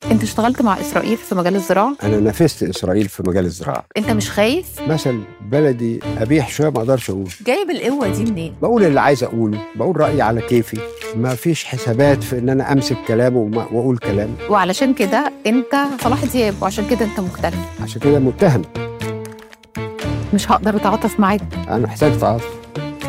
انت اشتغلت مع اسرائيل في مجال الزراعه انا نافست اسرائيل في مجال الزراعه انت مش خايف مثل بلدي ابيح شويه ما اقدرش اقول جايب القوه دي منين بقول اللي عايز اقوله بقول رايي على كيفي ما فيش حسابات في ان انا امسك كلام وما- واقول كلام وعلشان كده انت صلاح دياب وعشان كده انت مختلف عشان كده متهم مش هقدر اتعاطف معاك انا محتاج تعاطف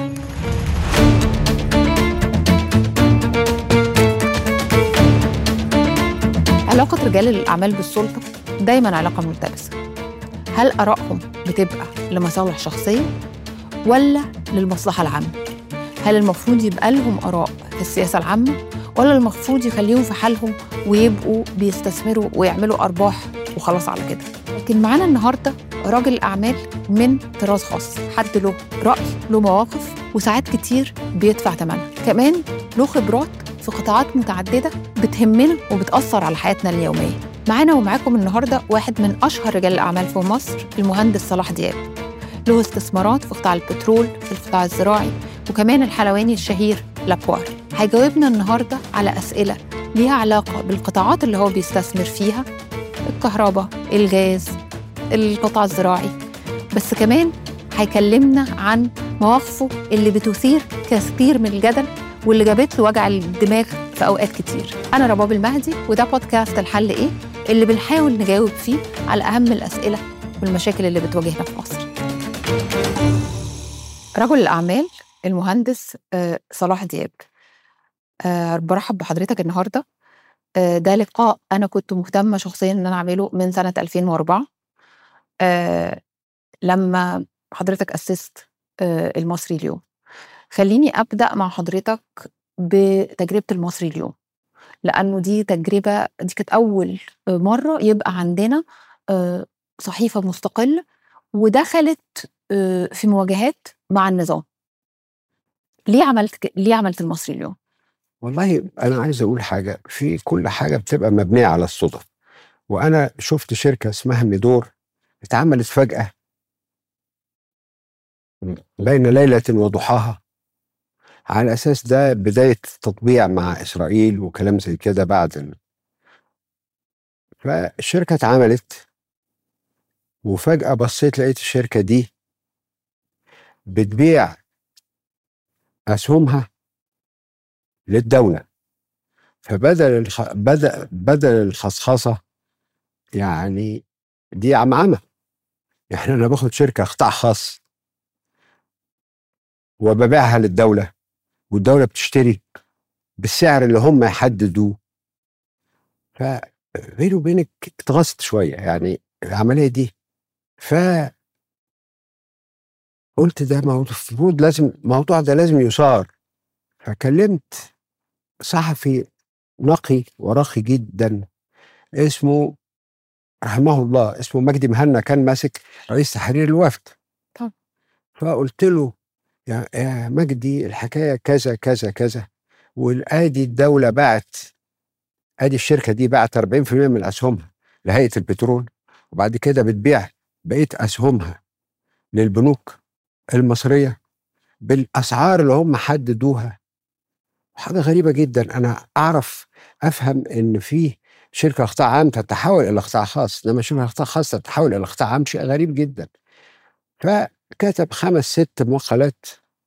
علاقه رجال الاعمال بالسلطه دايما علاقه ملتبسه هل ارائهم بتبقى لمصالح شخصيه ولا للمصلحه العامه هل المفروض يبقى لهم اراء في السياسه العامه ولا المفروض يخليهم في حالهم ويبقوا بيستثمروا ويعملوا ارباح وخلاص على كده لكن معانا النهارده راجل اعمال من طراز خاص حد له راي له مواقف وساعات كتير بيدفع ثمنها كمان له خبرات في قطاعات متعدده بتهمنا وبتاثر على حياتنا اليوميه معانا ومعاكم النهارده واحد من اشهر رجال الاعمال في مصر المهندس صلاح دياب له استثمارات في قطاع البترول في القطاع الزراعي وكمان الحلواني الشهير لابوار هيجاوبنا النهارده على اسئله ليها علاقه بالقطاعات اللي هو بيستثمر فيها الكهرباء الغاز القطاع الزراعي بس كمان هيكلمنا عن مواقفه اللي بتثير كثير من الجدل واللي جابت له وجع الدماغ في اوقات كتير انا رباب المهدي وده بودكاست الحل ايه اللي بنحاول نجاوب فيه على اهم الاسئله والمشاكل اللي بتواجهنا في مصر رجل الاعمال المهندس آه، صلاح دياب آه، برحب بحضرتك النهارده آه، ده لقاء انا كنت مهتمه شخصيا ان انا اعمله من سنه 2004 آه، لما حضرتك اسست آه، المصري اليوم خليني ابدا مع حضرتك بتجربه المصري اليوم لانه دي تجربه دي كانت اول مره يبقى عندنا آه، صحيفه مستقله ودخلت آه، في مواجهات مع النظام ليه عملت ك- ليه عملت المصري اليوم والله انا عايز اقول حاجه في كل حاجه بتبقى مبنيه على الصدف وانا شفت شركه اسمها ميدور اتعملت فجاه بين ليله وضحاها على اساس ده بدايه تطبيع مع اسرائيل وكلام زي كده بعد ال... فالشركه اتعملت وفجاه بصيت لقيت الشركه دي بتبيع اسهمها للدوله فبدل الخ... بدأ بدل الخصخصه يعني دي عمعمه يعني انا باخد شركه قطاع خاص وببيعها للدوله والدوله بتشتري بالسعر اللي هم يحددوه فبيني وبينك اتغصت شويه يعني العمليه دي ف قلت ده موضوع المفروض لازم الموضوع ده لازم يثار فكلمت صحفي نقي ورقي جدا اسمه رحمه الله اسمه مجدي مهنا كان ماسك رئيس تحرير الوفد طبعا. فقلت له يا, يا مجدي الحكايه كذا كذا كذا والادي الدوله باعت ادي الشركه دي باعت 40% من اسهمها لهيئه البترول وبعد كده بتبيع بقيه اسهمها للبنوك المصريه بالاسعار اللي هم حددوها حاجه غريبه جدا انا اعرف افهم ان في شركه قطاع عام تتحول الى قطاع خاص انما شركه قطاع خاص تتحول الى قطاع عام شيء غريب جدا فكتب خمس ست مقالات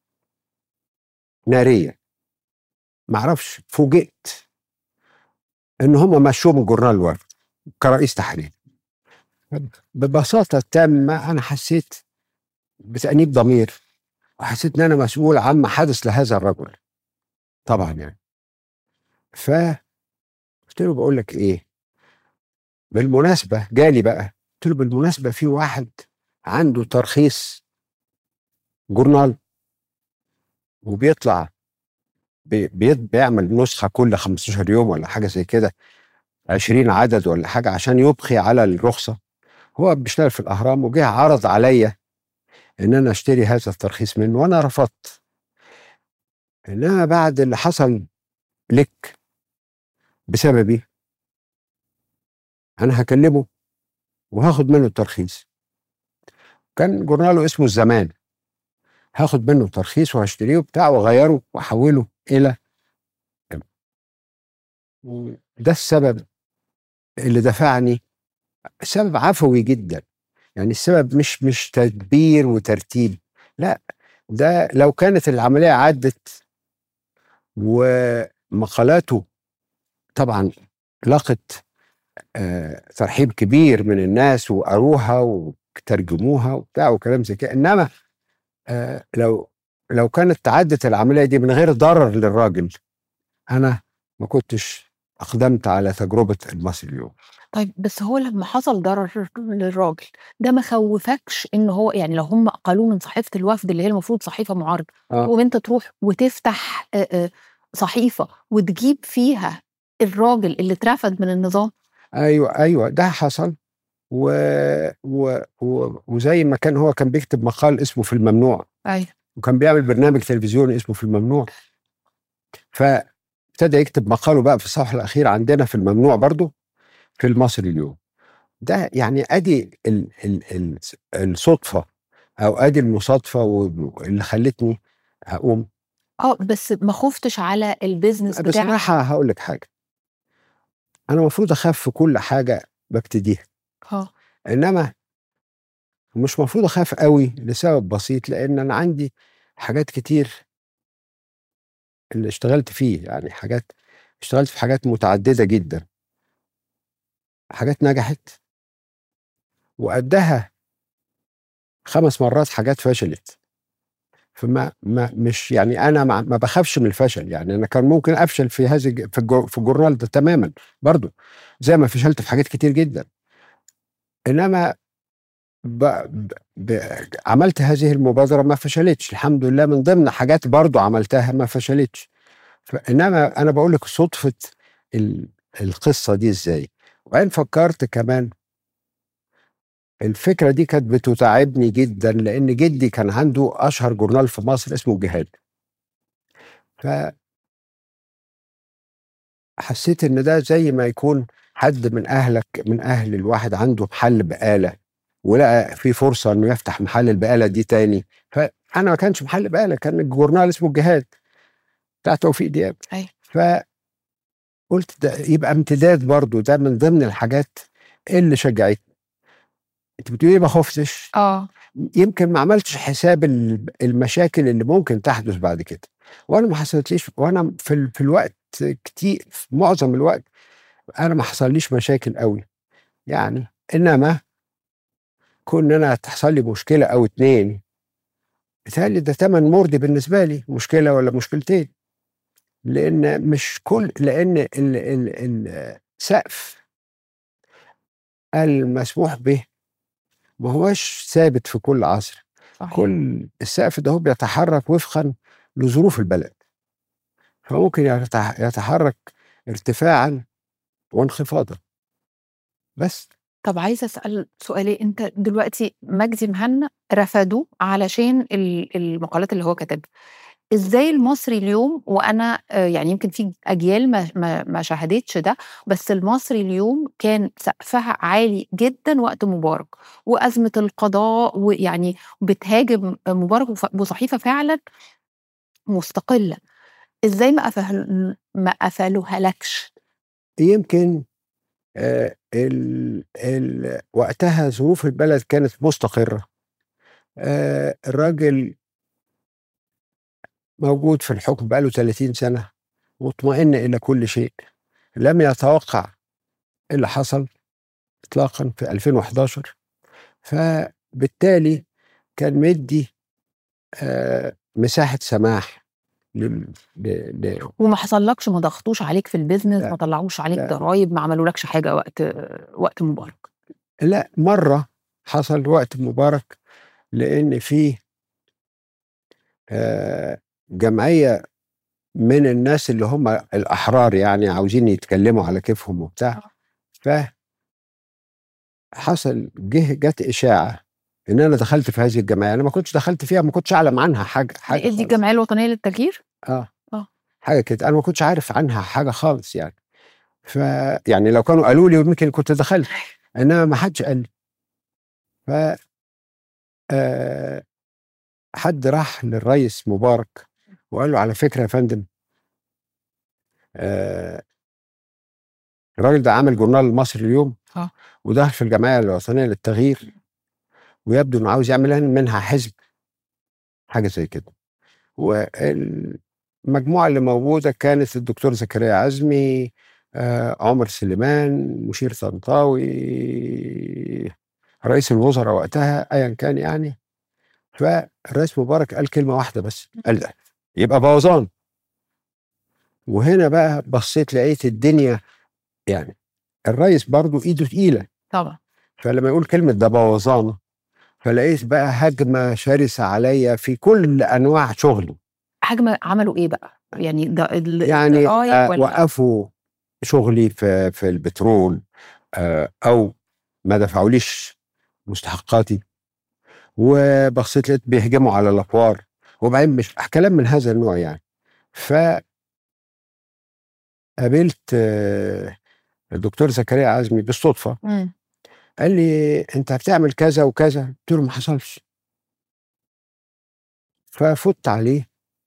ناريه معرفش فوجئت ان هم مشوه من جورنال الوفد كرئيس تحرير ببساطه تامه انا حسيت بتانيب ضمير وحسيت ان انا مسؤول عما حدث لهذا الرجل طبعا يعني ف قلت له بقول لك ايه بالمناسبه جالي بقى قلت له بالمناسبه في واحد عنده ترخيص جورنال وبيطلع بي- بي- بيعمل نسخه كل 15 يوم ولا حاجه زي كده 20 عدد ولا حاجه عشان يبقي على الرخصه هو بيشتغل في الاهرام وجه عرض عليا ان انا اشتري هذا الترخيص منه وانا رفضت انما بعد اللي حصل لك بسببي انا هكلمه وهاخد منه الترخيص كان جورناله اسمه الزمان هاخد منه الترخيص وهشتريه وبتاع واغيره واحوله الى ده السبب اللي دفعني سبب عفوي جدا يعني السبب مش مش تدبير وترتيب لا ده لو كانت العمليه عدت ومقالاته طبعا لقت آه، ترحيب كبير من الناس وقروها وترجموها وبتاع وكلام زي كده انما آه، لو لو كانت تعدت العمليه دي من غير ضرر للراجل انا ما كنتش اقدمت على تجربه المصري اليوم طيب بس هو لما حصل ضرر للراجل ده ما خوفكش ان هو يعني لو هم قالوه من صحيفه الوفد اللي هي المفروض صحيفه معارضه اه وانت تروح وتفتح آه، آه، صحيفه وتجيب فيها الراجل اللي اترفد من النظام ايوه ايوه ده حصل و... و... و... وزي ما كان هو كان بيكتب مقال اسمه في الممنوع ايوه وكان بيعمل برنامج تلفزيوني اسمه في الممنوع فابتدى يكتب مقاله بقى في الصفحه الاخيره عندنا في الممنوع برضو في المصري اليوم ده يعني ادي ال... ال... ال... الصدفه او ادي المصادفه و- اللي خلتني اقوم اه بس ما خفتش على البيزنس بتاعك بصراحه هقول لك حاجه انا المفروض اخاف في كل حاجه ببتديها اه انما مش مفروض اخاف قوي لسبب بسيط لان انا عندي حاجات كتير اللي اشتغلت فيه يعني حاجات اشتغلت في حاجات متعدده جدا حاجات نجحت وقدها خمس مرات حاجات فشلت فما ما مش يعني انا ما, ما بخافش من الفشل يعني انا كان ممكن افشل في هذه الج- في الجو- في الجورنال ده تماما برضو زي ما فشلت في حاجات كتير جدا انما ب... ب... ب... عملت هذه المبادره ما فشلتش الحمد لله من ضمن حاجات برضو عملتها ما فشلتش ف... انما انا بقول لك صدفه ال... القصه دي ازاي وبعدين فكرت كمان الفكره دي كانت بتتعبني جدا لان جدي كان عنده اشهر جورنال في مصر اسمه الجهاد ف حسيت ان ده زي ما يكون حد من اهلك من اهل الواحد عنده محل بقاله ولقى في فرصه انه يفتح محل البقاله دي تاني فانا ما كانش محل بقاله كان الجورنال اسمه الجهاد بتاع توفيق دياب أيوة. فقلت ده يبقى امتداد برضو ده من ضمن الحاجات اللي شجعتني انت بتقولي ما خفتش اه يمكن ما عملتش حساب ال- المشاكل اللي ممكن تحدث بعد كده وانا ما حصلتليش وانا في ال- في الوقت كتير في معظم الوقت انا ما حصليش مشاكل قوي يعني انما كون انا تحصل لي مشكله او اتنين بيتهيألي ده تمن مرضي بالنسبه لي مشكله ولا مشكلتين لان مش كل لان ال- ال- السقف المسموح به ما هوش ثابت في كل عصر صحيح كل السقف ده هو بيتحرك وفقا لظروف البلد فممكن يتح- يتحرك ارتفاعا وانخفاضا بس طب عايزه اسال سؤالي انت دلوقتي مجدي مهنا رفضوه علشان ال- المقالات اللي هو كاتبها ازاي المصري اليوم وانا آه، يعني يمكن في اجيال ما ما ما شاهدتش ده بس المصري اليوم كان سقفها عالي جدا وقت مبارك وازمه القضاء ويعني بتهاجم مبارك وف- وصحيفه فعلا مستقله ازاي ما قفل ما قفلوها لكش يمكن آه ال ال وقتها ظروف البلد كانت مستقرة آه الراجل موجود في الحكم بقاله 30 سنة مطمئن إلى كل شيء لم يتوقع اللي حصل إطلاقا في 2011 فبالتالي كان مدي آه مساحة سماح لل- ل- ل- وما حصلكش ما ضغطوش عليك في البيزنس لا. ما طلعوش عليك لا. ضرايب ما عملولكش حاجه وقت وقت مبارك لا مرة حصل وقت مبارك لأن في آه، جمعية من الناس اللي هم الأحرار يعني عاوزين يتكلموا على كيفهم وبتاع ف حصل جه جت إشاعة إن أنا دخلت في هذه الجمعية أنا ما كنتش دخلت فيها ما كنتش أعلم عنها حاجة حاجة دي خالص. الجمعيه الوطنيه للتغيير اه آه. حاجه كده انا ما كنتش عارف عنها حاجه خالص يعني ف يعني لو كانوا قالوا لي يمكن كنت دخلت انما ما حدش قال لي ف آه حد راح للرئيس مبارك وقال له على فكره يا فندم آه الراجل ده عامل جورنال المصري اليوم اه. ودخل في الجمعيه الوطنيه للتغيير ويبدو انه عاوز يعمل منها حزب حاجه زي كده والمجموعه اللي موجوده كانت الدكتور زكريا عزمي آه، عمر سليمان مشير طنطاوي رئيس الوزراء وقتها ايا كان يعني فالرئيس مبارك قال كلمه واحده بس قال ده يبقى بوظان وهنا بقى بصيت لقيت الدنيا يعني الرئيس برضو ايده تقيله طبعا فلما يقول كلمه ده بوظان فلقيت بقى هجمه شرسه عليا في كل انواع شغلي حجم عملوا ايه بقى يعني ده ال- يعني الرعاية آه ولا- وقفوا شغلي في في البترول آه او ما دفعوليش مستحقاتي وبصيت لقيت بيهجموا على الافوار وبعدين مش كلام من هذا النوع يعني ف قابلت آه، الدكتور زكريا عزمي بالصدفه مم. قال لي انت بتعمل كذا وكذا قلت له ما حصلش ففت عليه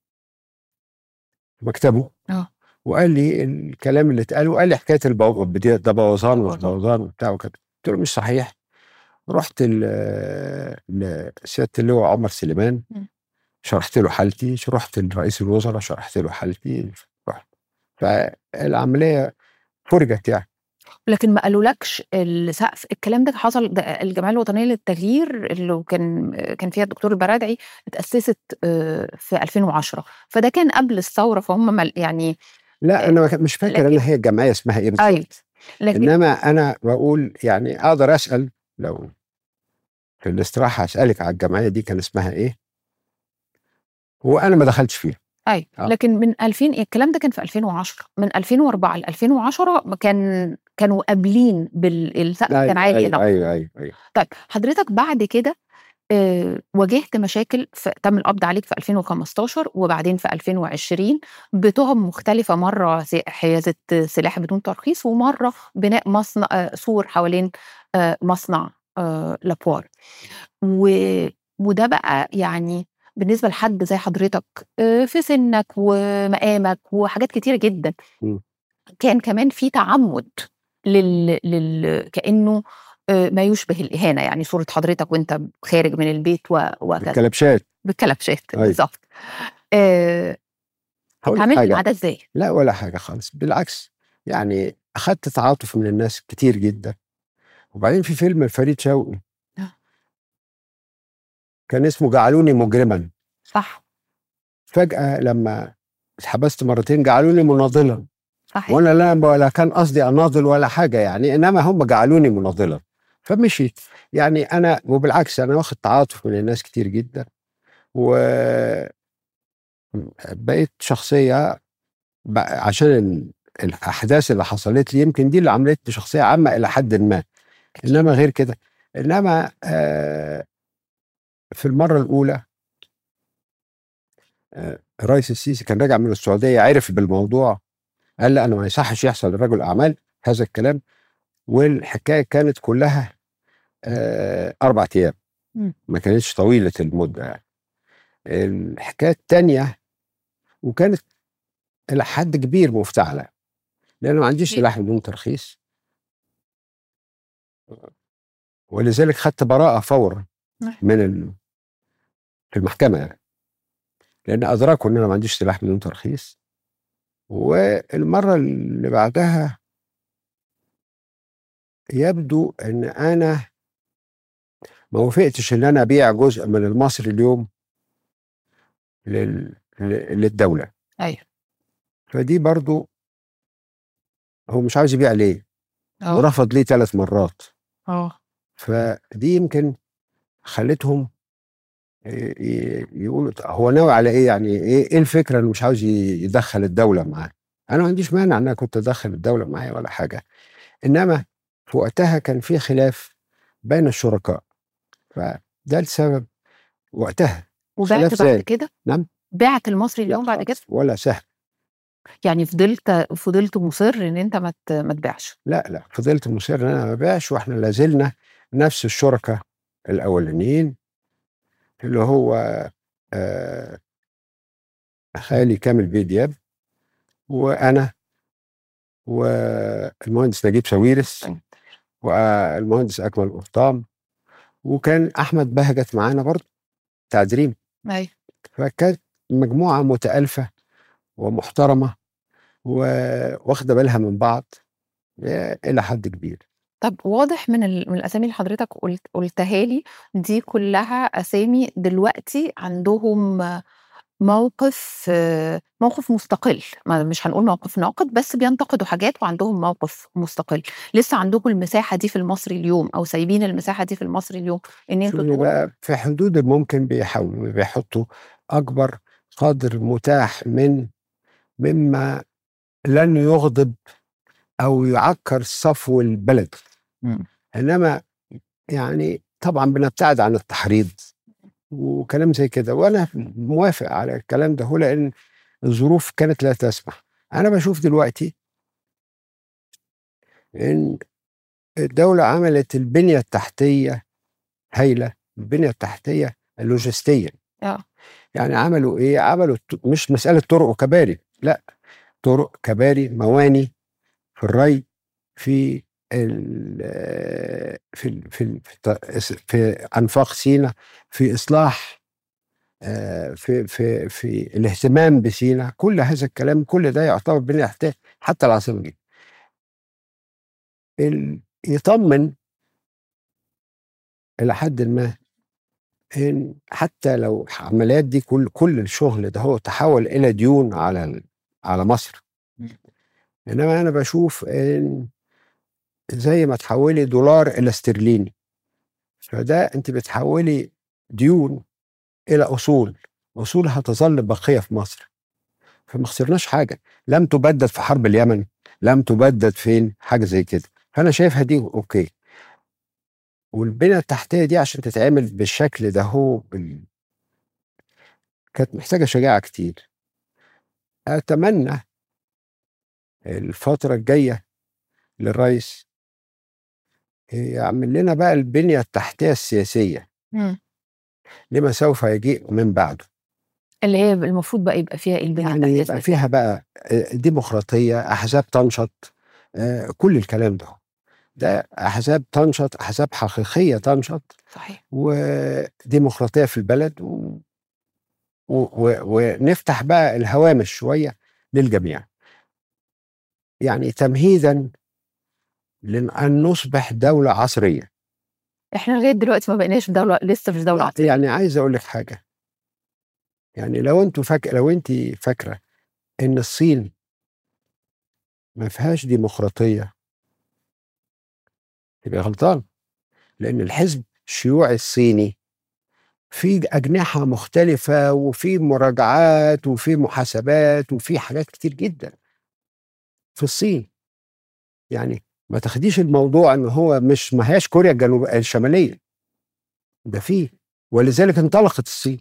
في مكتبه اه وقال لي الكلام اللي اتقال وقال لي حكايه البو... بدي- ده بوظان ومش بوظان. بوظان وبتاع وكده قلت له مش صحيح رحت ل- لسياده اللواء عمر سليمان مم. شرحت له حالتي رحت لرئيس الوزراء شرحت له حالتي رحت فالعمليه فرجت يعني لكن ما قالولكش السقف الكلام ده حصل ده الجمعيه الوطنيه للتغيير اللي كان كان فيها الدكتور البرادعي اتاسست آه، في 2010 فده كان قبل الثوره فهم مل- يعني لا انا ما كان- مش فاكر لكن- ان هي الجمعيه اسمها ايه بالظبط. ايوه لكن انما انا بقول يعني اقدر اسال لو في الاستراحه اسالك على الجمعيه دي كان اسمها ايه وانا ما دخلتش فيها ايوه آه. لكن من 2000 الكلام ده كان في 2010 من 2004 ل 2010 كان كانوا قابلين بالسقف كان عالي ايوه قوي ايوه ايوه, أيوة. طيب حضرتك بعد كده آه، واجهت مشاكل في تم القبض عليك في 2015 وبعدين في 2020 بتهم مختلفة مرة س- حيازة سلاح بدون ترخيص ومرة بناء مصنع آه، سور حوالين آه، مصنع آه، لابوار و- وده بقى يعني بالنسبة لحد زي حضرتك آه، في سنك ومقامك وحاجات كتيرة جدا م. كان كمان في تعمد لل, لل... كأنه آه، ما يشبه الإهانة يعني صورة حضرتك وانت خارج من البيت و... وكذا الكلبشات بالكلبشات أيوة. بالظبط آه، هقول لك اتعاملت حاجه مع ده ازاي؟ لا ولا حاجه خالص بالعكس يعني اخذت تعاطف من الناس كتير جدا وبعدين في فيلم فريد شوقي آه. كان اسمه جعلوني مجرما صح فجاه لما اتحبست مرتين جعلوني مناضلا صحيح وانا لا ولا كان قصدي اناضل ولا حاجه يعني انما هم جعلوني مناضلا فمشيت يعني انا وبالعكس انا واخد تعاطف من الناس كتير جدا و بقيت شخصيه ب- عشان ال- الاحداث اللي حصلت لي يمكن دي اللي عملتني شخصيه عامه الى حد ما انما غير كده انما آه، في المره الاولى آه، الرئيس السيسي كان راجع من السعوديه عرف بالموضوع قال لا انا ما يصحش يحصل لرجل اعمال هذا الكلام والحكايه كانت كلها آه، اربع ايام مم. ما كانتش طويله المده يعني الحكايه الثانيه وكانت الى حد كبير مفتعله لان ما عنديش كبير. سلاح بدون ترخيص ولذلك خدت براءه فورا نعم. من ال... في المحكمه يعني لان ادركوا ان انا ما عنديش سلاح بدون ترخيص والمره اللي بعدها يبدو ان انا ما وافقتش ان انا ابيع جزء من المصري اليوم لل... لل- للدوله ايوه فدي برضو هو مش عاوز يبيع ليه اه ورفض ليه ثلاث مرات اه فدي يمكن خلتهم ي- ي- يقولوا "طب هو ناوي على ايه يعني ايه ايه الفكره انه مش عاوز ي- يدخل الدوله معاه انا ما عنديش مانع ان انا كنت ادخل الدوله معايا ولا حاجه انما في وقتها كان في خلاف بين الشركاء فده السبب وقتها وبعت خلاف بعد زائد. كده نعم. بعت المصري اليوم بعد كده ولا سهل يعني فضلت فضلت مصر ان انت ما ت- ما تبيعش لا لا فضلت مصر ان انا ما بيعش واحنا لازلنا نفس الشركاء الاولانيين اللي هو آه خالي كامل بيه دياب وانا والمهندس نجيب ساويرس طيب. والمهندس اكمل قرطام وكان احمد بهجت معانا برضه بتاع دريم ايوه فكانت مجموعه متالفه ومحترمه وواخده بالها من بعض الى حد كبير طب واضح من, ال... من الاسامي اللي حضرتك قلت قلتها لي دي كلها اسامي دلوقتي عندهم موقف موقف مستقل ما مش هنقول موقف ناقد بس بينتقدوا حاجات وعندهم موقف مستقل لسه عندكم المساحه دي في المصري اليوم او سايبين المساحه دي في المصري اليوم ان انتوا شوفي تقولوا بقى في حدود الممكن بيحاولوا بيحطوا اكبر قدر متاح من مما لن يغضب او يعكر صفو البلد مم. انما يعني طبعا بنبتعد عن التحريض وكلام زي كده وانا موافق على الكلام ده هو لان الظروف كانت لا تسمح انا بشوف دلوقتي ان الدولة عملت البنية التحتية هايلة البنية التحتية اللوجستية اه يعني عملوا ايه عملوا ط- مش مسألة طرق وكباري لا طرق كباري مواني في الري في ال- في ال- في ال- في الت- في انفاق سينا في اصلاح آه، في في في الاهتمام بسينا كل هذا الكلام كل ده يعتبر بنية تحتية حتى العاصمة الجديدة ال- يطمن الى حد ما ان حتى لو العمليات دي كل كل الشغل ده هو تحول الى ديون على ال- على مصر انما انا بشوف ان زي ما تحولي دولار الى استرليني فده انت بتحولي ديون الى اصول اصول هتظل باقيه في مصر فما خسرناش حاجه لم تبدد في حرب اليمن لم تبدد فين حاجه زي كده فانا شايفها دي اوكي والبنيه التحتيه دي عشان تتعمل بالشكل ده هو بال... كانت محتاجه شجاعه كتير اتمنى الفتره الجايه للرئيس يعمل لنا بقى البنيه التحتيه السياسيه مم. لما سوف يجيء من بعده اللي هي المفروض بقى يبقى فيها ايه البنيه يعني التحتية يبقى السياسية؟ فيها بقى آه، ديمقراطيه احزاب تنشط آه، كل الكلام ده ده احزاب تنشط احزاب حقيقيه تنشط صحيح وديمقراطيه في البلد و... و... و... ونفتح بقى الهوامش شويه للجميع يعني تمهيدا لان نصبح دوله عصريه احنا لغايه دلوقتي ما بقيناش دوله لسه مش دوله عصريه يعني عايز اقول لك حاجه يعني لو انتوا فاك... لو انت فاكره ان الصين ما فيهاش ديمقراطيه يبقى غلطان لان الحزب الشيوعي الصيني في اجنحه مختلفه وفي مراجعات وفي محاسبات وفي حاجات كتير جدا في الصين يعني ما تاخديش الموضوع ان هو مش ما هياش كوريا الجنوب الشماليه ده فيه ولذلك انطلقت الصين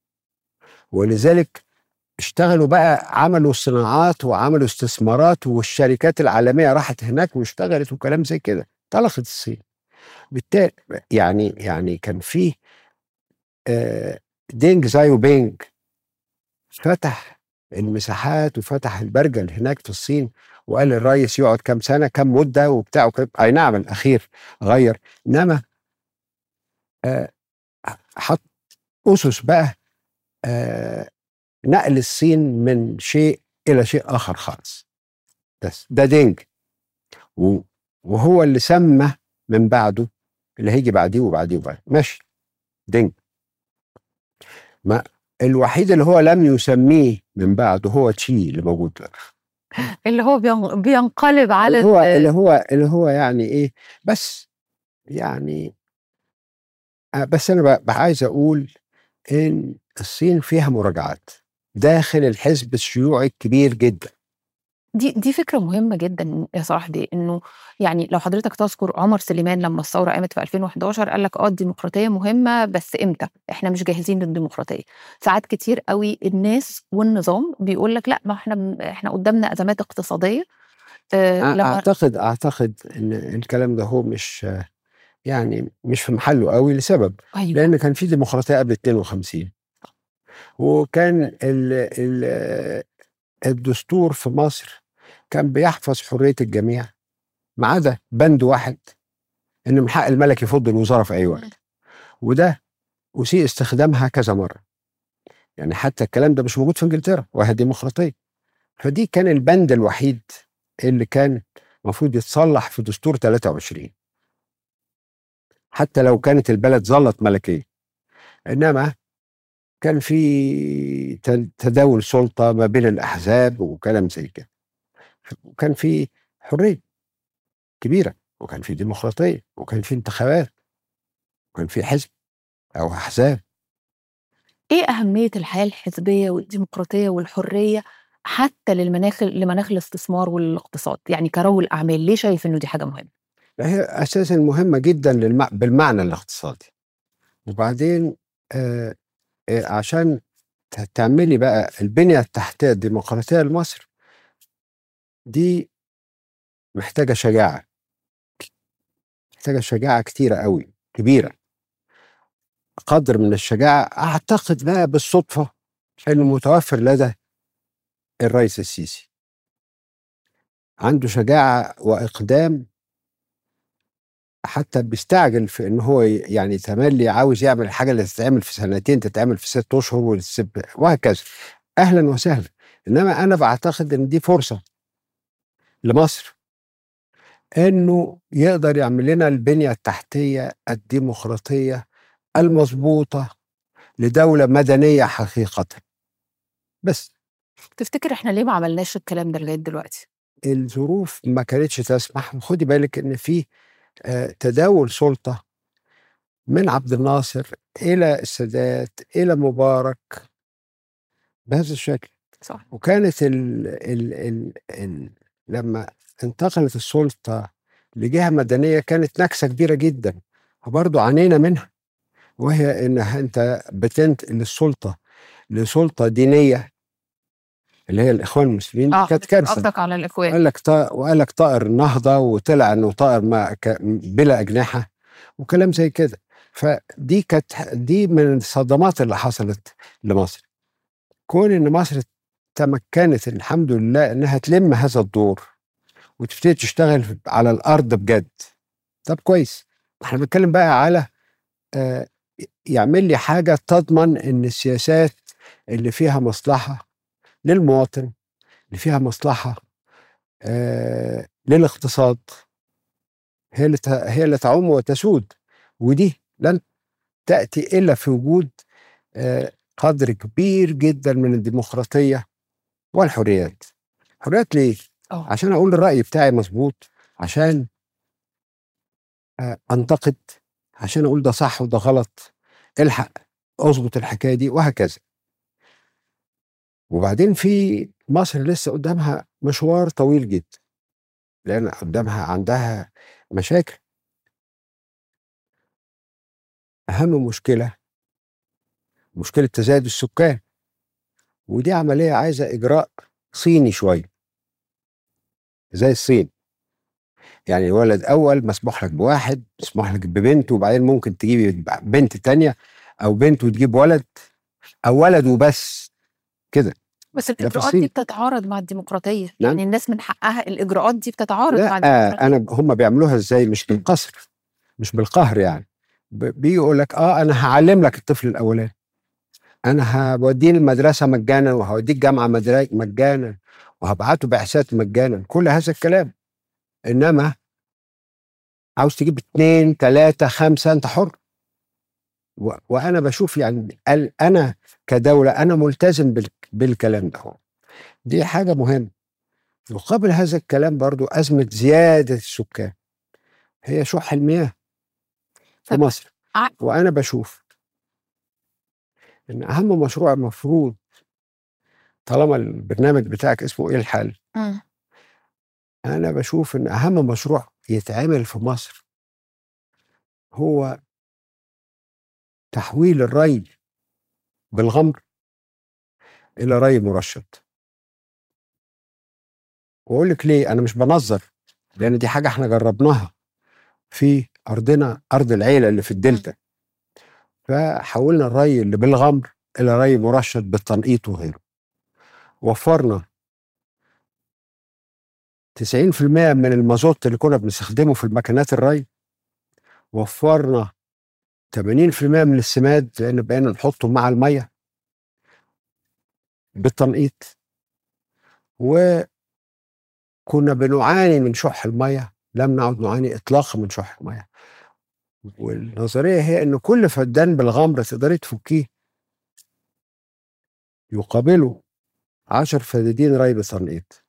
ولذلك اشتغلوا بقى عملوا صناعات وعملوا استثمارات والشركات العالميه راحت هناك واشتغلت وكلام زي كده انطلقت الصين بالتالي يعني يعني كان فيه آه، دينج زايو بينج فتح المساحات وفتح البرجل هناك في الصين وقال الرئيس يقعد كام سنه كام مده وبتاع وكم اي نعم الاخير غير انما آه، حط اسس بقى آه، نقل الصين من شيء الى شيء اخر خالص بس ده دينج و- وهو اللي سمى من بعده اللي هيجي بعديه وبعديه وبعديه ماشي دينج ما الوحيد اللي هو لم يسميه من بعده هو تشي اللي موجود دلوقتي. اللي هو بين- بينقلب على اللي هو اللي هو اللي هو يعني ايه بس يعني آه، بس انا ب- ب- عايز اقول ان الصين فيها مراجعات داخل الحزب الشيوعي الكبير جدا دي دي فكره مهمه جدا يا صلاح دي انه يعني لو حضرتك تذكر عمر سليمان لما الثوره قامت في 2011 قال لك اه الديمقراطيه مهمه بس امتى؟ احنا مش جاهزين للديمقراطيه. ساعات كتير قوي الناس والنظام بيقول لك لا ما احنا احنا قدامنا ازمات اقتصاديه آه أ- لما اعتقد اعتقد ان الكلام ده هو مش آه، يعني مش في محله قوي لسبب ايوه لان كان في ديمقراطيه قبل 52 وكان ال ال الدستور في مصر كان بيحفظ حريه الجميع ما عدا بند واحد ان من حق الملك يفض الوزاره في اي وقت وده اسيء استخدامها كذا مره يعني حتى الكلام ده مش موجود في انجلترا وهي ديمقراطيه فدي كان البند الوحيد اللي كان المفروض يتصلح في دستور 23 حتى لو كانت البلد ظلت ملكيه انما كان في تل- تداول سلطه ما بين الاحزاب وكلام زي كده وكان في حريه كبيره وكان في ديمقراطيه وكان في انتخابات وكان في حزب او احزاب ايه اهميه الحياه الحزبيه والديمقراطيه والحريه حتى للمناخ لمناخ الاستثمار والاقتصاد يعني كرجل اعمال ليه شايف انه دي حاجه مهمه هي اساسا مهمه جدا للمع... بالمعنى الاقتصادي وبعدين آه آه عشان ت- تعملي بقى البنيه التحتيه الديمقراطيه لمصر دي محتاجه شجاعه محتاجه شجاعه كتيره قوي كبيره قدر من الشجاعه اعتقد بقى بالصدفه انه متوفر لدى الرئيس السيسي عنده شجاعه واقدام حتى بيستعجل في ان هو ي- يعني تملي عاوز يعمل الحاجه اللي تتعمل في سنتين تتعمل في ست اشهر والسب- وهكذا اهلا وسهلا انما انا بعتقد ان دي فرصه لمصر انه يقدر يعمل لنا البنيه التحتيه الديمقراطيه المظبوطه لدوله مدنيه حقيقه بس تفتكر احنا ليه ما عملناش الكلام ده لغايه دلوقتي الظروف ما كانتش تسمح وخدي بالك ان في آه، تداول سلطه من عبد الناصر الى السادات الى مبارك بهذا الشكل صح وكانت ال ال ال ال لما انتقلت السلطه لجهه مدنيه كانت نكسه كبيره جدا وبرضه عانينا منها وهي ان انت بتنتقل السلطه لسلطه دينيه اللي هي الاخوان المسلمين اه كانت كارثه قصدك على الاخوان قال لك طائر وقال لك طائر النهضه وطلع انه طائر ما ك... بلا اجنحه وكلام زي كده فدي كانت دي من الصدمات اللي حصلت لمصر كون ان مصر تمكنت الحمد لله انها تلم هذا الدور وتبتدي تشتغل على الارض بجد طب كويس احنا بنتكلم بقى على آه يعمل لي حاجه تضمن ان السياسات اللي فيها مصلحه للمواطن اللي فيها مصلحه آه للاقتصاد هي اللي ت- هي اللي تعم وتسود ودي لن تاتي الا في وجود آه قدر كبير جدا من الديمقراطيه والحريات حريات ليه؟ اه عشان اقول الراي بتاعي مظبوط عشان آه، انتقد عشان اقول ده صح وده غلط الحق اظبط الحكايه دي وهكذا وبعدين في مصر لسه قدامها مشوار طويل جدا لان قدامها عندها مشاكل اهم مشكله مشكله تزايد السكان ودي عمليه عايزه اجراء صيني شويه زي الصين يعني ولد اول مسموح لك بواحد مسموح لك ببنت وبعدين ممكن تجيب بنت تانية او بنت وتجيب ولد او ولد وبس كده بس في الاجراءات الصين. دي بتتعارض مع الديمقراطيه نعم. يعني الناس من حقها الاجراءات دي بتتعارض مع لا الديمقراطيه انا هم بيعملوها ازاي مش بالقصر مش بالقهر يعني ب- بيقول لك اه انا هعلم لك الطفل الاولاني انا هوديه المدرسه مجانا وهوديه الجامعه مدرا- مجانا وهبعته بعثات مجانا كل هذا الكلام انما عاوز تجيب اتنين تلاتة خمسة انت حر و- وانا بشوف يعني ال- انا كدولة انا ملتزم بال- بالكلام ده هو. دي حاجة مهمة يقابل هذا الكلام برضو أزمة زيادة السكان هي شح المياه في طب مصر ع- وأنا بشوف إن أهم مشروع مفروض طالما البرنامج بتاعك اسمه إيه الحل مم. أنا بشوف إن أهم مشروع يتعمل في مصر هو تحويل الري بالغمر إلى ري مرشد وأقول لك ليه أنا مش بنظر لأن دي حاجة إحنا جربناها في أرضنا أرض العيلة اللي في الدلتا فحولنا الري اللي بالغمر إلى ري مرشد بالتنقيط وغيره وفرنا 90% من المازوت اللي كنا بنستخدمه في المكنات الري وفرنا 80% من السماد لان بقينا نحطه مع الميه بالتنقيط وكنا بنعاني من شح الميه لم نعد نعاني اطلاقا من شح الميه والنظريه هي ان كل فدان بالغمر تقدري تفكيه يقابله عشر فدادين ري بالتنقيط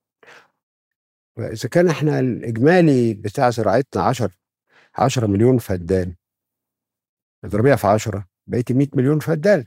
فاذا كان احنا الاجمالي بتاع زراعتنا 10 10 مليون فدان اضربيها في 10 بقيتي 100 مليون فدان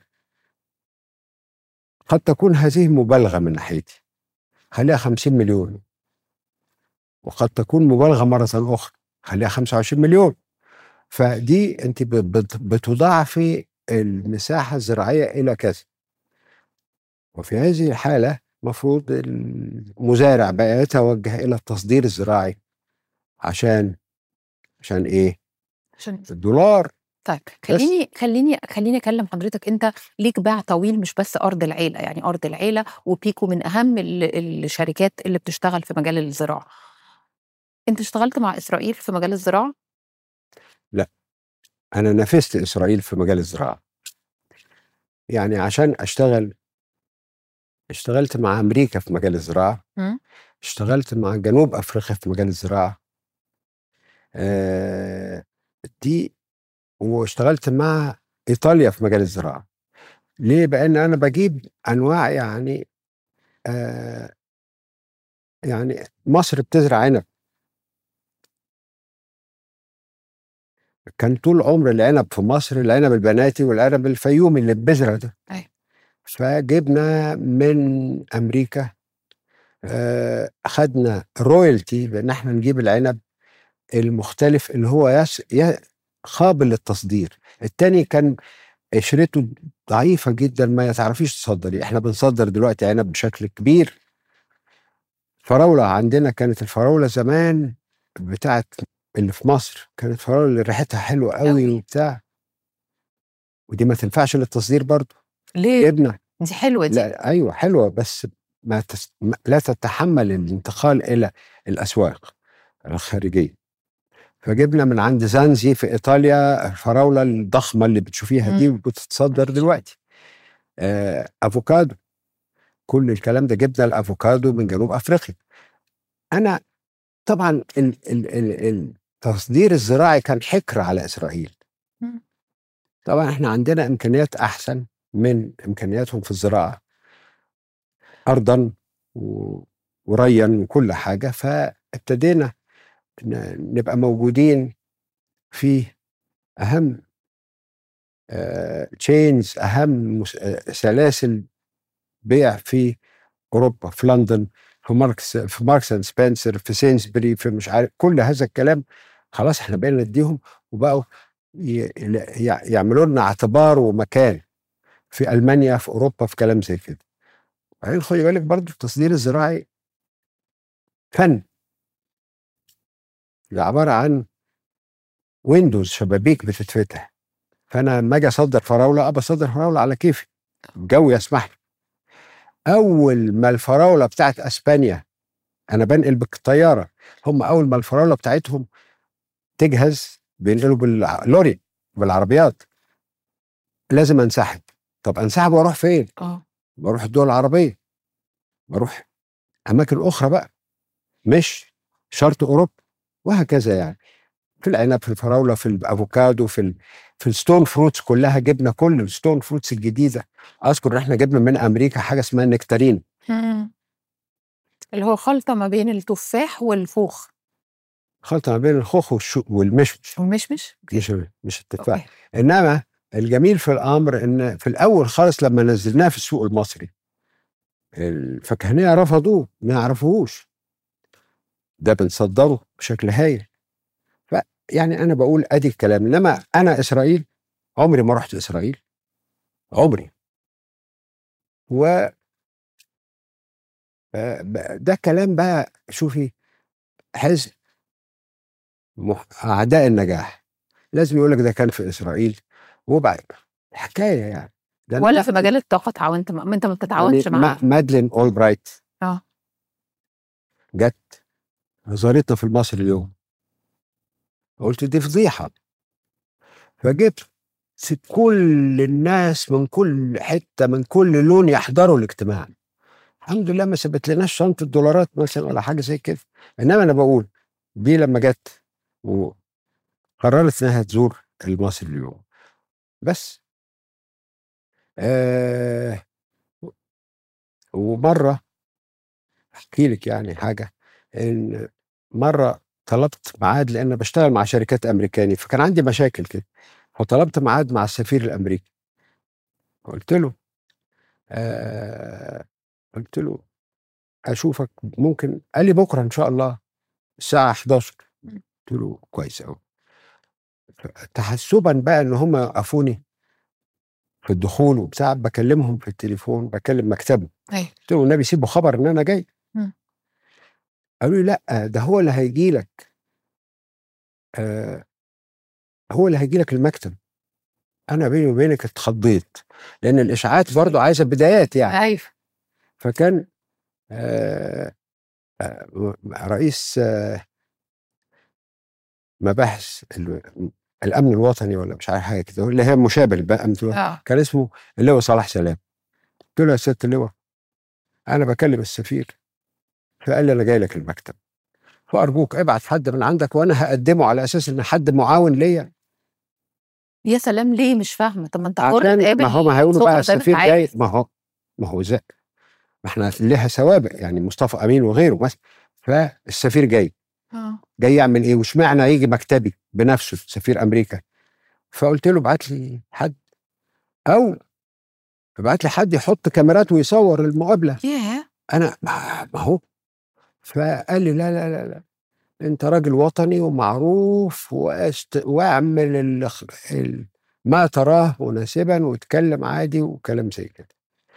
قد تكون هذه مبالغه من ناحيتي خليها 50 مليون وقد تكون مبالغه مره اخرى خليها 25 مليون فدي انت ب- بت- بتضاعفي المساحه الزراعيه الى كذا وفي هذه الحاله المفروض المزارع بقى يتوجه الى التصدير الزراعي عشان عشان ايه؟ عشان الدولار طيب خليني خليني خليني اكلم حضرتك انت ليك باع طويل مش بس ارض العيله يعني ارض العيله وبيكو من اهم ال- الشركات اللي بتشتغل في مجال الزراعه انت اشتغلت مع اسرائيل في مجال الزراعه انا نافست اسرائيل في مجال الزراعه يعني عشان اشتغل اشتغلت مع امريكا في مجال الزراعه مم. اشتغلت مع جنوب افريقيا في مجال الزراعه آه دي واشتغلت مع ايطاليا في مجال الزراعه ليه بان انا بجيب انواع يعني آه يعني مصر بتزرع عنب كان طول عمر العنب في مصر العنب البناتي والعنب الفيومي اللي ببذره ده أيوة. فجبنا من امريكا آه، اخذنا رويالتي بان احنا نجيب العنب المختلف اللي هو يس ي- قابل للتصدير التاني كان قشرته ضعيفة جدا ما تعرفيش تصدري احنا بنصدر دلوقتي عنب بشكل كبير فراولة عندنا كانت الفراولة زمان بتاعت اللي في مصر كانت فراولة اللي ريحتها حلوة قوي أوي. وبتاع ودي ما تنفعش للتصدير برضه ليه جبنا دي حلوه دي لا ايوه حلوه بس ما تس... ما- لا تتحمل الانتقال الى الاسواق الخارجيه فجبنا من عند زانزي في ايطاليا الفراوله الضخمه اللي بتشوفيها دي مم. وبتتصدر دلوقتي آه، افوكادو كل الكلام ده جبنا الافوكادو من جنوب افريقيا انا طبعا ال... ال... ال... التصدير الزراعي كان حكر على اسرائيل مم. طبعا احنا عندنا امكانيات احسن من امكانياتهم في الزراعه ارضا و- وريا وكل حاجه فابتدينا ن- نبقى موجودين في اهم تشينز اهم مس- آه، سلاسل بيع في اوروبا في لندن في ماركس في ماركس اند سبنسر في سينسبري في مش عارف كل هذا الكلام خلاص احنا بقينا نديهم وبقوا ي- ي- يعملوا لنا اعتبار ومكان في المانيا في اوروبا في كلام زي كده بعدين خدي بالك برضو التصدير الزراعي فن ده عباره عن ويندوز شبابيك بتتفتح فانا لما اجي اصدر فراوله ابى اصدر فراوله على كيفي الجو يسمح لي اول ما الفراوله بتاعت اسبانيا انا بنقل بالطياره هم اول ما الفراوله بتاعتهم تجهز بينقلوا باللوري بالعربيات لازم انسحب طب انسحب واروح فين؟ اه بروح الدول العربيه بروح اماكن اخرى بقى مش شرط اوروبا وهكذا يعني في العنب في الفراوله في الافوكادو في ال... في الستون فروتس كلها جبنا كل الستون فروتس الجديده اذكر ان احنا جبنا من امريكا حاجه اسمها نكتارين مم. اللي هو خلطه ما بين التفاح والفوخ خلطه ما بين الخوخ والشو والمشمش والمشمش مش مش التفاح أوكي. انما الجميل في الامر ان في الاول خالص لما نزلناه في السوق المصري الفكهانيه رفضوه ما يعرفوهوش ده بنصدره بشكل هايل ف يعني انا بقول ادي الكلام انما انا اسرائيل عمري ما رحت اسرائيل عمري و آه، ب- ده كلام بقى شوفي حزب مح- اعداء النجاح لازم يقول لك ده كان في اسرائيل وبعد حكايه يعني ده ولا أنا في مجال الطاقه اتعاونت مع... ما انت ما بتتعاونش يعني معاه ما- مادلين اولبرايت اه جت زارتنا في المصري اليوم قلت دي فضيحه فجبت كل الناس من كل حته من كل لون يحضروا الاجتماع الحمد لله ما سبت لناش شنطه دولارات مثلا ولا حاجه زي كده انما انا بقول دي لما جت وقررت انها تزور المصري اليوم بس آه ومره احكي لك يعني حاجه ان مره طلبت ميعاد لان بشتغل مع شركات امريكاني فكان عندي مشاكل كده فطلبت ميعاد مع السفير الامريكي قلت له آه قلت له اشوفك ممكن قال لي بكره ان شاء الله الساعه 11 قلت له كويس قوي تحسبا بقى ان هم وقفوني في الدخول وبتاع بكلمهم في التليفون بكلم مكتبه ايوه قلت له النبي سيبوا خبر ان انا جاي مم. قالوا لي لا ده هو اللي هيجي لك آه هو اللي هيجي لك المكتب انا بيني وبينك اتخضيت لان الاشاعات برضو عايزه بدايات يعني ايوه فكان آه آه رئيس آه مباحث ال- الامن الوطني ولا مش عارف حاجه كده اللي هي مشابه بقى أمن الوطني. اه كان اسمه اللواء صلاح سلام قلت له يا سياده اللواء انا بكلم السفير فقال لي انا جاي لك المكتب فارجوك ابعت حد من عندك وانا هقدمه على اساس ان حد معاون ليا يا سلام ليه مش فاهمه طب ما انت حر عشان تقابل ما هو ما هيقولوا سفرة بقى زي ما السفير انت جاي عايز. ما هو ما هو زي ما احنا لها سوابق يعني مصطفى امين وغيره مثلا فالسفير جاي اه جاي يعمل ايه واشمعنى يجي مكتبي بنفسه سفير امريكا فقلت له ابعت لي حد او ابعت لي حد يحط كاميرات ويصور المقابله ياه انا ما ما هو فقال لي لا لا لا لا انت راجل وطني ومعروف وأست... واعمل ال... ال... ما تراه مناسبا واتكلم عادي وكلام زي كده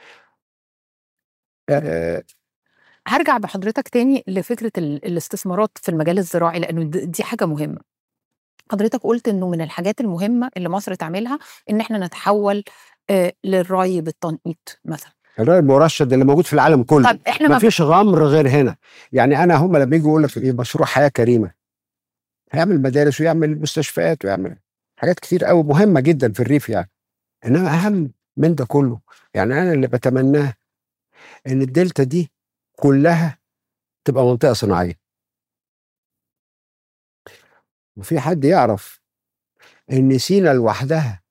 آه هرجع بحضرتك تاني لفكره ال- الاستثمارات في المجال الزراعي لانه د- دي حاجه مهمه حضرتك قلت انه من الحاجات المهمه اللي مصر تعملها ان احنا نتحول آه للري بالتنقيط مثلا الرأي المرشد اللي موجود في العالم كله طب احنا ما ما فيش غمر غير هنا يعني انا هم لما يجوا يقول لك ايه مشروع حياه كريمه هيعمل مدارس ويعمل مستشفيات ويعمل حاجات كتير قوي مهمه جدا في الريف يعني انما اهم من ده كله يعني انا اللي بتمناه ان الدلتا دي كلها تبقى منطقه صناعيه وفي حد يعرف ان سينا لوحدها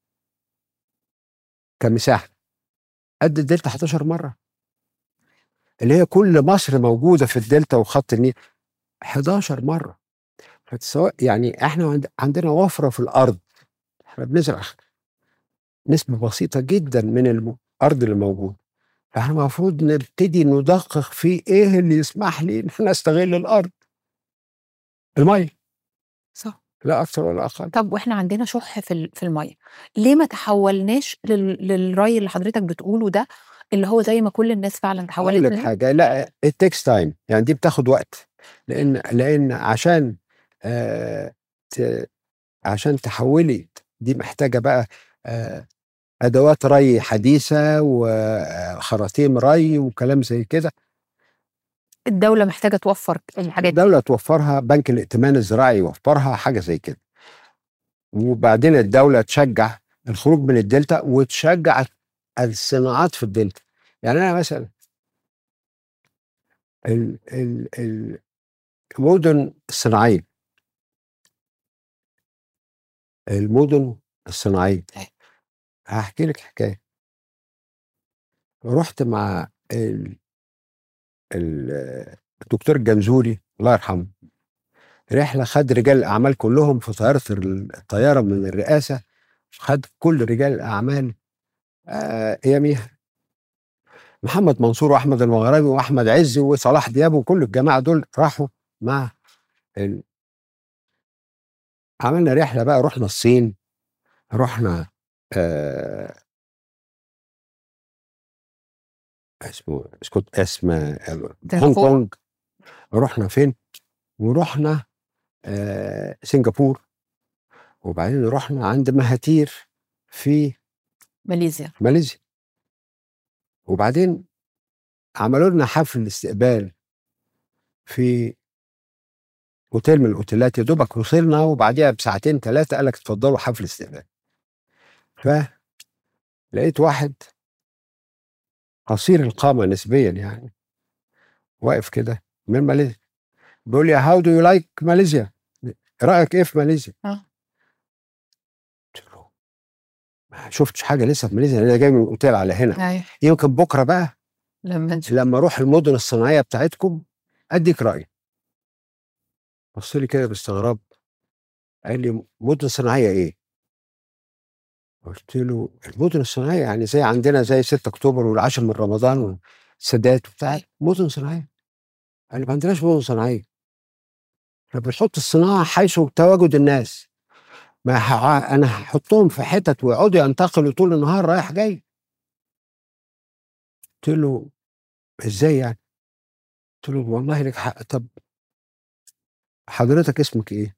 كمساحه قد الدلتا 11 مره اللي هي كل مصر موجوده في الدلتا وخط النيل 11 مره فسواء يعني احنا عند- عندنا وفره في الارض احنا بنزرع نسبه بسيطه جدا من الارض اللي موجود فاحنا المفروض نبتدي ندقق في ايه اللي يسمح لي ان احنا نستغل الارض الميه صح لا اكثر ولا اقل طب واحنا عندنا شح في ال- في الميه ليه ما تحولناش لل- للري اللي حضرتك بتقوله ده اللي هو زي ما كل الناس فعلا اقول تحولت لك له؟ حاجه لا التكس تايم يعني دي بتاخد وقت لان لان عشان آه ت- عشان تحولي دي محتاجه بقى آه ادوات ري حديثه وخراطيم ري وكلام زي كده الدوله محتاجه توفر الحاجات دي الدوله توفرها بنك الائتمان الزراعي يوفرها حاجه زي كده وبعدين الدوله تشجع الخروج من الدلتا وتشجع الصناعات في الدلتا يعني انا مثلا ال- ال- المدن الصناعيه المدن الصناعيه أيوة. هحكي لك حكايه رحت مع ال- ال- الدكتور الجنزوري الله يرحمه رحله خد رجال الاعمال كلهم في طياره الطياره من الرئاسه خد كل رجال الاعمال آه اياميها محمد منصور واحمد المغربي واحمد عز وصلاح دياب وكل الجماعه دول راحوا مع ال... عملنا رحله بقى رحنا الصين رحنا آه اسمه اسكت اسمه هونج سنغافورة. كونج رحنا فين؟ ورحنا آه سنغافور وبعدين رحنا عند مهاتير في ماليزيا ماليزيا وبعدين عملوا لنا حفل استقبال في اوتيل من الاوتيلات يا دوبك وصلنا وبعديها بساعتين ثلاثه قال لك اتفضلوا حفل استقبال ف لقيت واحد قصير القامه نسبيا يعني واقف كده من ماليزيا بيقول لي هاو دو يو لايك ماليزيا رايك ايه في ماليزيا؟ آه. قلت له ما شفتش حاجه لسه في ماليزيا انا جاي من الاوتيل على هنا ايوه يمكن بكره بقى لما نشوف لما اروح المدن الصناعيه بتاعتكم اديك رايي بص لي كده باستغراب قال لي مدن صناعيه ايه؟ قلت له المدن الصناعيه يعني زي عندنا زي 6 اكتوبر والعاشر من رمضان والسادات وبتاع مدن صناعيه قال لي ما عندناش مدن صناعيه احنا بنحط الصناعه حيث تواجد الناس ما ه- انا هحطهم في حتت ويقعدوا ينتقلوا طول النهار رايح جاي قلت له ازاي يعني؟ قلت له والله لك حق طب حضرتك اسمك ايه؟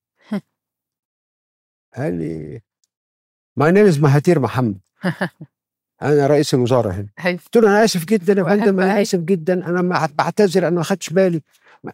قال لي ماي نيم از مهاتير محمد انا رئيس الوزاره هنا ايوه قلت له انا اسف جدا يا فندم انا أيوة. اسف جدا انا ما- بعتذر انا ما خدتش بالي ما-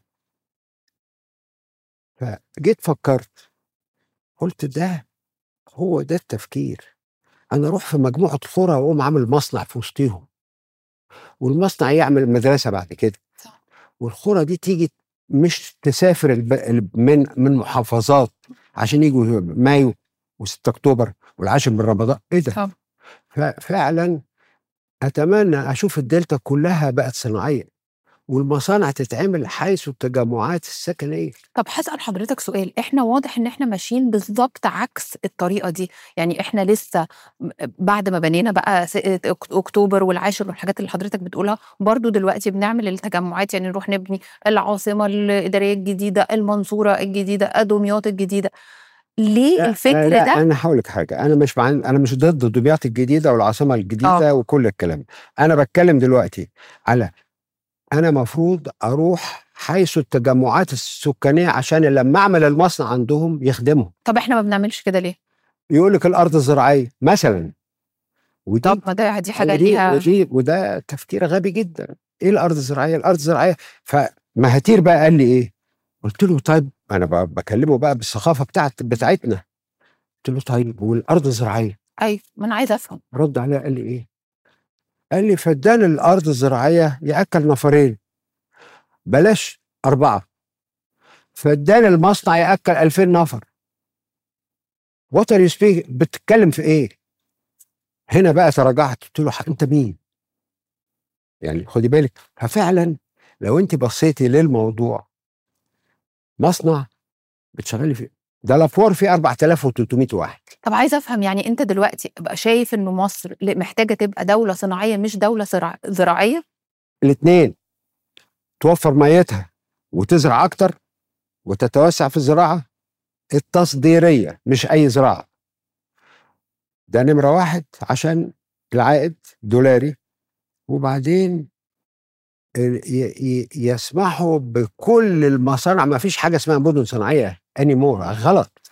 فجيت فكرت قلت ده هو ده التفكير انا اروح في مجموعه قرى واقوم عامل مصنع في وسطيهم والمصنع يعمل مدرسه بعد كده صح. والقرى دي تيجي مش تسافر الب... الب- من من محافظات عشان يجوا مايو و6 اكتوبر والعاشر من رمضان ايه ده؟ طبعا. ففعلا اتمنى اشوف الدلتا كلها بقت صناعيه والمصانع تتعمل حيث التجمعات السكنيه طب هسأل حضرتك سؤال احنا واضح ان احنا ماشيين بالظبط عكس الطريقة دي يعني احنا لسه م- بعد ما بنينا بقى س- أك- اكتوبر والعاشر والحاجات اللي حضرتك بتقولها برضو دلوقتي بنعمل التجمعات يعني نروح نبني العاصمة الإدارية الجديدة المنصورة الجديدة دمياط الجديدة ليه لا، الفكر لا ده انا هقول لك حاجه انا مش مع انا مش ضد دمياط الجديده والعاصمه الجديده آه. وكل الكلام انا بتكلم دلوقتي على انا مفروض اروح حيث التجمعات السكانيه عشان لما اعمل المصنع عندهم يخدمهم طب احنا ما بنعملش كده ليه يقول لك الارض الزراعيه مثلا ودي طب ما ده دي حاجة ودي ليها ودي وده تفكير غبي جدا ايه الارض الزراعيه الارض الزراعيه فمهاتير بقى قال لي ايه قلت له طيب انا ب- بكلمه بقى بالثقافه بتاعت بتاعتنا قلت له طيب والارض الزراعيه ايوه ما انا عايزة افهم رد عليا قال لي ايه قال لي فدان الارض الزراعيه ياكل نفرين بلاش اربعه فدان المصنع ياكل 2000 نفر وات ار سبيك بتتكلم في ايه هنا بقى تراجعت قلت له انت مين يعني خدي بالك ففعلا لو انت بصيتي للموضوع مصنع بتشغلي فيه ده لافور فيه 4300 واحد طب عايزه افهم يعني انت دلوقتي بقى شايف انه مصر ل- محتاجه تبقى دوله صناعيه مش دوله زراع- زراعيه الاثنين توفر ميتها وتزرع اكتر وتتوسع في الزراعه التصديريه مش اي زراعه ده نمره واحد عشان العائد دولاري وبعدين ال- ي- ي- يسمحوا بكل المصانع ما فيش حاجه اسمها مدن صناعيه انيمور غلط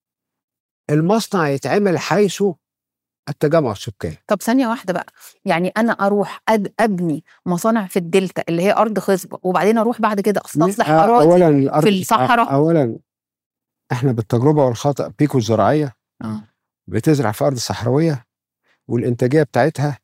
المصنع يتعمل حيث التجمع السكاني طب ثانيه واحده بقى يعني انا اروح أد ابني مصانع في الدلتا اللي هي ارض خصبه وبعدين اروح بعد كده استصلح آه، اراضي اولا الارض في الصحراء. آه، اولا احنا بالتجربه والخطا بيكو الزراعيه آه. بتزرع في ارض صحراويه والانتاجيه بتاعتها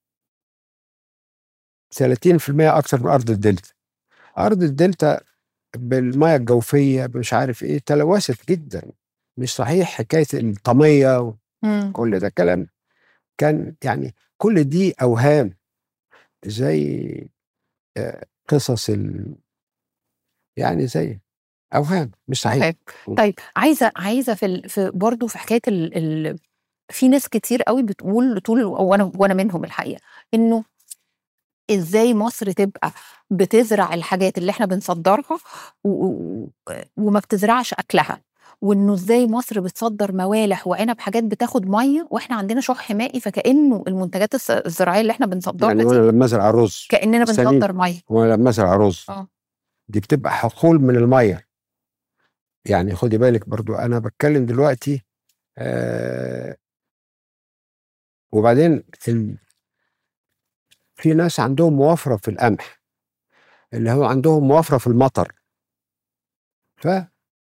30% اكتر من ارض الدلتا ارض الدلتا بالميه الجوفيه مش عارف ايه تلوثت جدا مش صحيح حكايه الطميه مم. وكل ده كلام كان يعني كل دي اوهام زي آه، قصص ال يعني زي اوهام مش صحيح طيب طيب عايزه عايزه في ال... في برضه في حكايه ال... ال... في ناس كتير قوي بتقول طول وانا وانا منهم الحقيقه انه ازاي مصر تبقى بتزرع الحاجات اللي احنا بنصدرها و... و... وما بتزرعش اكلها وانه ازاي مصر بتصدر موالح وعنب حاجات بتاخد ميه واحنا عندنا شح مائي فكانه المنتجات الس- الزراعيه اللي احنا بنصدرها يعني دي وانا لما ازرع رز كاننا سليم. بنصدر ميه وانا لما ازرع رز اه دي بتبقى حقول من الميه يعني خدي بالك برضو انا بتكلم دلوقتي آه وبعدين ال... في ناس عندهم موافره في القمح اللي هو عندهم موافره في المطر ف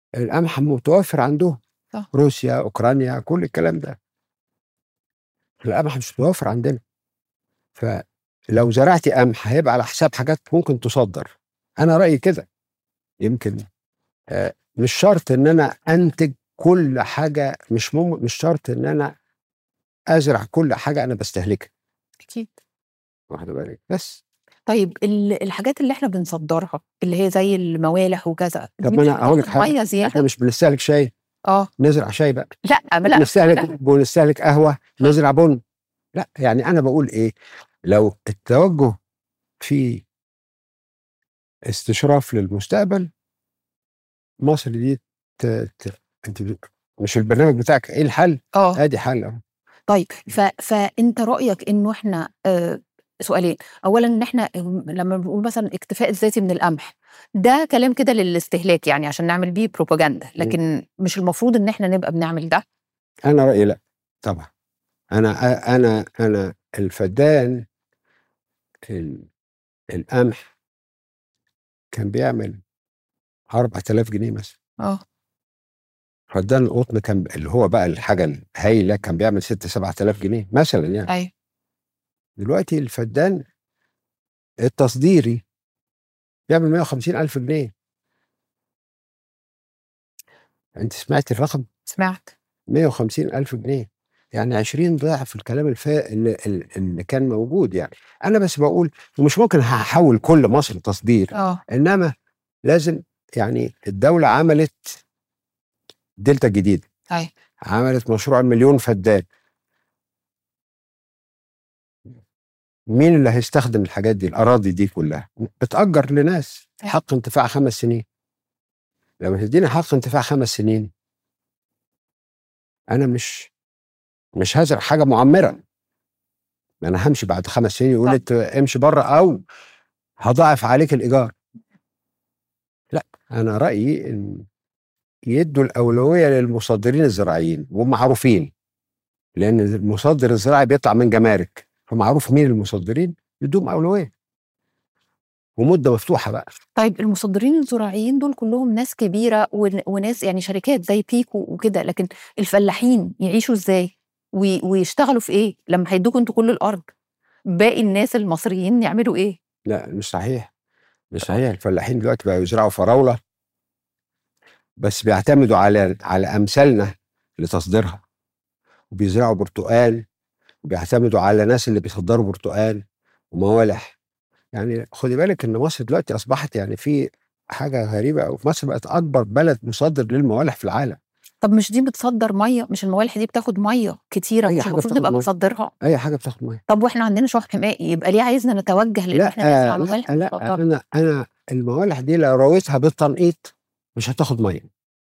القمح متوفر عندهم صح. روسيا اوكرانيا كل الكلام ده القمح مش متوفر عندنا فلو زرعتي قمح هيبقى على حساب حاجات ممكن تصدر انا رايي كده يمكن آه، مش شرط ان انا انتج كل حاجه مش مم... مش شرط ان انا ازرع كل حاجه انا بستهلكها اكيد واخد بالك بس طيب ال- الحاجات اللي احنا بنصدرها اللي هي زي الموالح وكذا طب دي ما مش انا اقول لك بتاخد حاجه ميه احنا زياده مش بنستهلك شاي اه نزرع شاي بقى لا لا لا بنستهلك بنستهلك قهوه نزرع بن لا يعني انا بقول ايه لو التوجه في استشراف للمستقبل مصر دي ت... ت... انت ب- مش البرنامج بتاعك ايه الحل؟ اه ادي حل اهو طيب ف... فانت رايك انه احنا آه سؤالين اولا ان احنا لما بنقول مثلا اكتفاء الذاتي من القمح ده كلام كده للاستهلاك يعني عشان نعمل بيه بروباجندا لكن مش المفروض ان احنا نبقى بنعمل ده انا رايي لا طبعا انا انا انا الفدان ال- القمح كان بيعمل 4000 جنيه مثلا اه فدان القطن كان اللي هو بقى الحاجه الهايله كان بيعمل 6 7000 جنيه مثلا يعني ايوه دلوقتي الفدان التصديري بيعمل 150 ألف جنيه أنت سمعت الرقم سمعت 150 ألف جنيه يعني 20 ضعف الكلام الفا اللي, اللي كان موجود يعني أنا بس بقول ومش ممكن هحول كل مصر تصدير اه إنما لازم يعني الدولة عملت دلتا جديدة ايوه عملت مشروع مليون فدان مين اللي هيستخدم الحاجات دي الأراضي دي كلها بتأجر لناس حق انتفاع خمس سنين لما تديني حق انتفاع خمس سنين أنا مش مش هزرع حاجة معمرة ما أنا همشي بعد خمس سنين يقول طب. لي أنت امشي بره أو هضاعف عليك الإيجار لا أنا رأيي إن يدوا الأولوية للمصدرين الزراعيين ومعروفين لأن المصدر الزراعي بيطلع من جمارك فمعروف مين المصدرين يدوم أولوية ومدة مفتوحة بقى طيب المصدرين الزراعيين دول كلهم ناس كبيره ون- وناس يعني شركات زي بيكو وكده لكن الفلاحين يعيشوا ازاي وي- ويشتغلوا في ايه لما هيدوكوا انتوا كل الارض باقي الناس المصريين يعملوا ايه لا مش صحيح مش صحيح الفلاحين دلوقتي بقوا يزرعوا فراولة بس بيعتمدوا على على أمثالنا لتصديرها وبيزرعوا برتقال وبيعتمدوا على ناس اللي بيصدروا برتقال وموالح يعني خدي بالك ان مصر دلوقتي اصبحت يعني في حاجه غريبه قوي مصر بقت اكبر بلد مصدر للموالح في العالم طب مش دي بتصدر ميه مش الموالح دي بتاخد ميه كتيره أي مش حاجة المفروض بتاخد نبقى مية. بنصدرها اي حاجه بتاخد ميه طب واحنا عندنا شح حمائي يبقى ليه عايزنا نتوجه لان لا احنا نزرع آه موالح لا, لا ونصدرها؟ انا انا الموالح دي لو رويتها بالتنقيط مش هتاخد ميه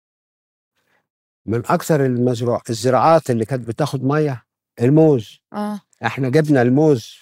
من اكثر المزروع الزراعات اللي كانت بتاخد ميه الموز اه احنا جبنا الموز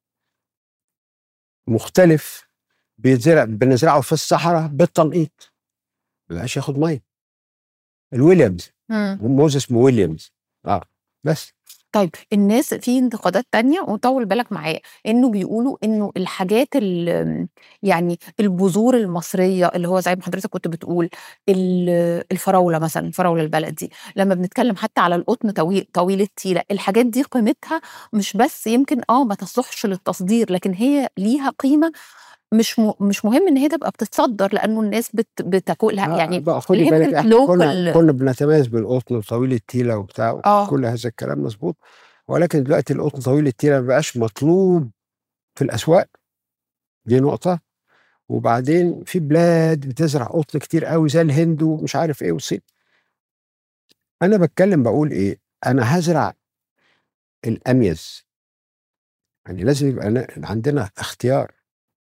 مختلف بيتزرع بنزرعه في الصحراء بالتنقيط ما بقاش ياخد ميه الويليامز مم. موز اسمه ويليامز اه بس طيب الناس في انتقادات تانية وطول بالك معايا انه بيقولوا انه الحاجات ال- يعني البذور المصرية اللي هو زي ما حضرتك كنت بتقول ال- الفراولة مثلا الفراولة البلدي لما بنتكلم حتى على القطن طويل طويل التيلة الحاجات دي قيمتها مش بس يمكن اه ما تصلحش للتصدير لكن هي ليها قيمة مش م... مش مهم ان هي تبقى بتتصدر لانه الناس بت... بتاكلها آه يعني بقى خدي اللي هي بالك فكرة احنا كنا local- كنا بنتميز بالقطن وطويل التيله وبتاع آه. كل هذا الكلام مظبوط ولكن دلوقتي القطن طويل التيله ما بقاش مطلوب في الاسواق دي نقطه وبعدين في بلاد بتزرع قطن كتير قوي زي الهند ومش عارف ايه والصين انا بتكلم بقول ايه انا هزرع الاميز يعني لازم يبقى نا- عندنا اختيار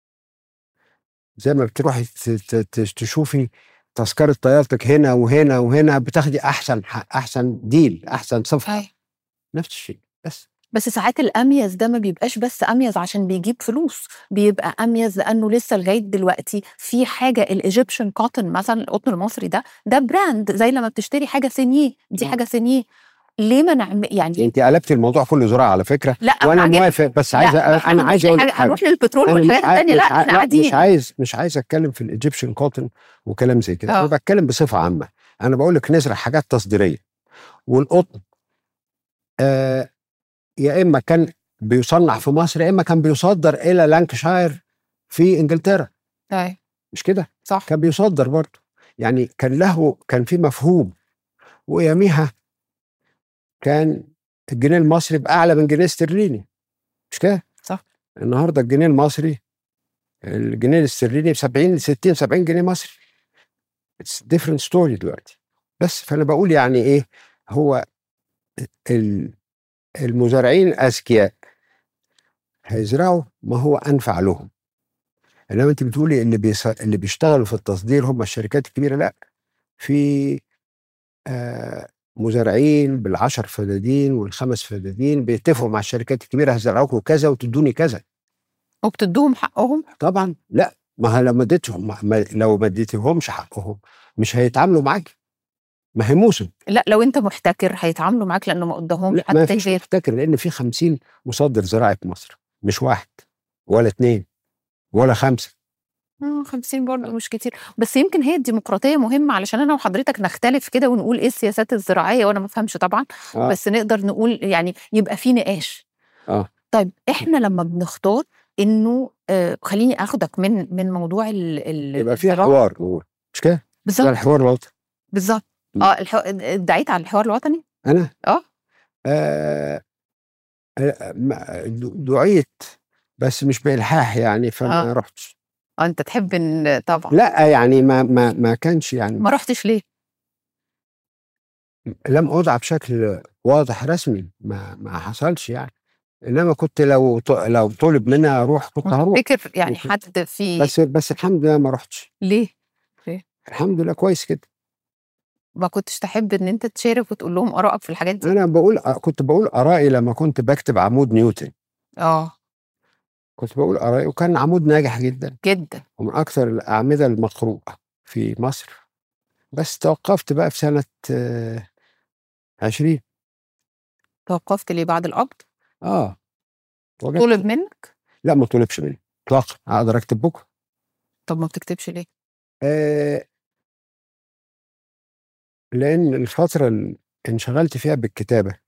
زي ما بتروحي ت- ت- ت- تشوفي تذكرة طيارتك هنا وهنا وهنا بتاخدي احسن ح- احسن ديل احسن صفقة أي. نفس الشيء بس بس ساعات الاميز ده ما بيبقاش بس اميز عشان بيجيب فلوس بيبقى اميز لانه لسه لغايه دلوقتي في حاجه الايجيبشن كوتن مثلا القطن المصري ده ده براند زي لما بتشتري حاجه سينيه دي آه. حاجه سينيه ليه ما نعمل يعني انت قلبتي الموضوع كله زراعة على فكرة لا وانا عجب- موافق بس لا، عايز ما إحنا انا عايز هنروح اقول لك لحاجة- حاجة هنروح للبترول أنا مش والحاجات عاي- الثانيه لا مش عاي- احنا لا، قاعدين مش عايز مش عايز اتكلم في الايجيبشن كوتن وكلام زي كده آه. انا بتكلم بصفة عامة انا بقول لك نزرع حاجات تصديريه والقطن آه يا اما كان بيصنع في مصر يا اما كان بيصدر الى لانكشاير في انجلترا ايوه مش كده صح كان بيصدر برضه يعني كان له كان في مفهوم واياميها كان الجنيه المصري باعلى من جنيه استرليني مش كده صح. النهارده الجنيه المصري الجنيه الاسترليني ب 70 60 70 جنيه مصري اتس ديفرنت ستوري دلوقتي بس فانا بقول يعني ايه هو ال- المزارعين الاذكياء هيزرعوا ما هو انفع لهم انما انت بتقولي اللي بيص... اللي بيشتغلوا في التصدير هم الشركات الكبيره لا في آه مزارعين بالعشر فدادين والخمس فدادين بيتفقوا مع الشركات الكبيره هزرعوكم كذا وتدوني كذا وبتدوهم حقهم طبعا لا ما هي لو ما اديتهم ما- ما لو ما اديتهمش حقهم مش هيتعاملوا معاك ما هي موسم لا لو انت محتكر هيتعاملوا معاك لانه ما قدامهم لا ما حتى فيش غير افتكر لان في 50 مصدر زراعي في مصر مش واحد ولا اثنين ولا خمسه آه، 50 برضه مش كتير بس يمكن هي الديمقراطيه مهمه علشان انا وحضرتك نختلف كده ونقول ايه السياسات الزراعيه وانا ما بفهمش طبعا آه. بس نقدر نقول يعني يبقى في نقاش اه طيب احنا لما بنختار انه آه خليني اخدك من من موضوع ال ال يبقى فيها الزراعة. حوار جوه مش كده؟ ده بالظبط الحوار الوطني بالظبط م. اه الحو... ادعيت على الحوار الوطني انا اه آه آه، ما- د- دعيت بس مش بالحاح يعني فما آه. رحتش اه انت تحب ان طبعا لا يعني ما ما ما كانش يعني ما رحتش ليه لم اوضع بشكل واضح رسمي ما ما حصلش يعني انما كنت لو ط- لو طلب مني اروح كنت هروح تفتكر يعني وكنت- حد في بس بس الحمد لله ما رحتش ليه الحمد لله كويس كده ما كنتش تحب ان انت تشارك وتقول لهم ارائك في الحاجات دي انا بقول كنت بقول ارائي لما كنت بكتب عمود نيوتن اه كنت بقول ارائي وكان عمود ناجح جدا جدا ومن اكثر الاعمده المقروءه في مصر بس توقفت بقى في سنه آه، 20 توقفت ليه بعد القبض اه وجدت طلب منك لا ما طلبش مني اطلاقا اقدر اكتب بكره طب ما بتكتبش ليه آه لان الفتره اللي انشغلت فيها بالكتابه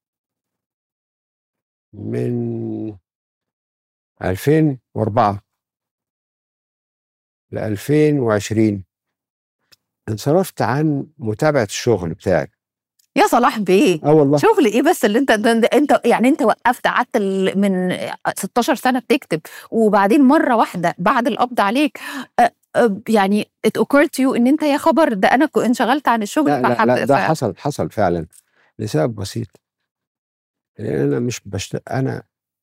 من 2004 ل 2020 انصرفت عن متابعه الشغل بتاعي يا صلاح بيه اه والله شغل ايه بس اللي انت انت, انت يعني انت وقفت قعدت ال- من 16 سنه بتكتب وبعدين مره واحده بعد القبض عليك أ- أ- يعني ات اوكرت يو ان انت يا خبر ده انا كنت انشغلت عن الشغل لا لا, فحب- لا ده ف- حصل حصل فعلا لسبب بسيط لان انا مش بشت... انا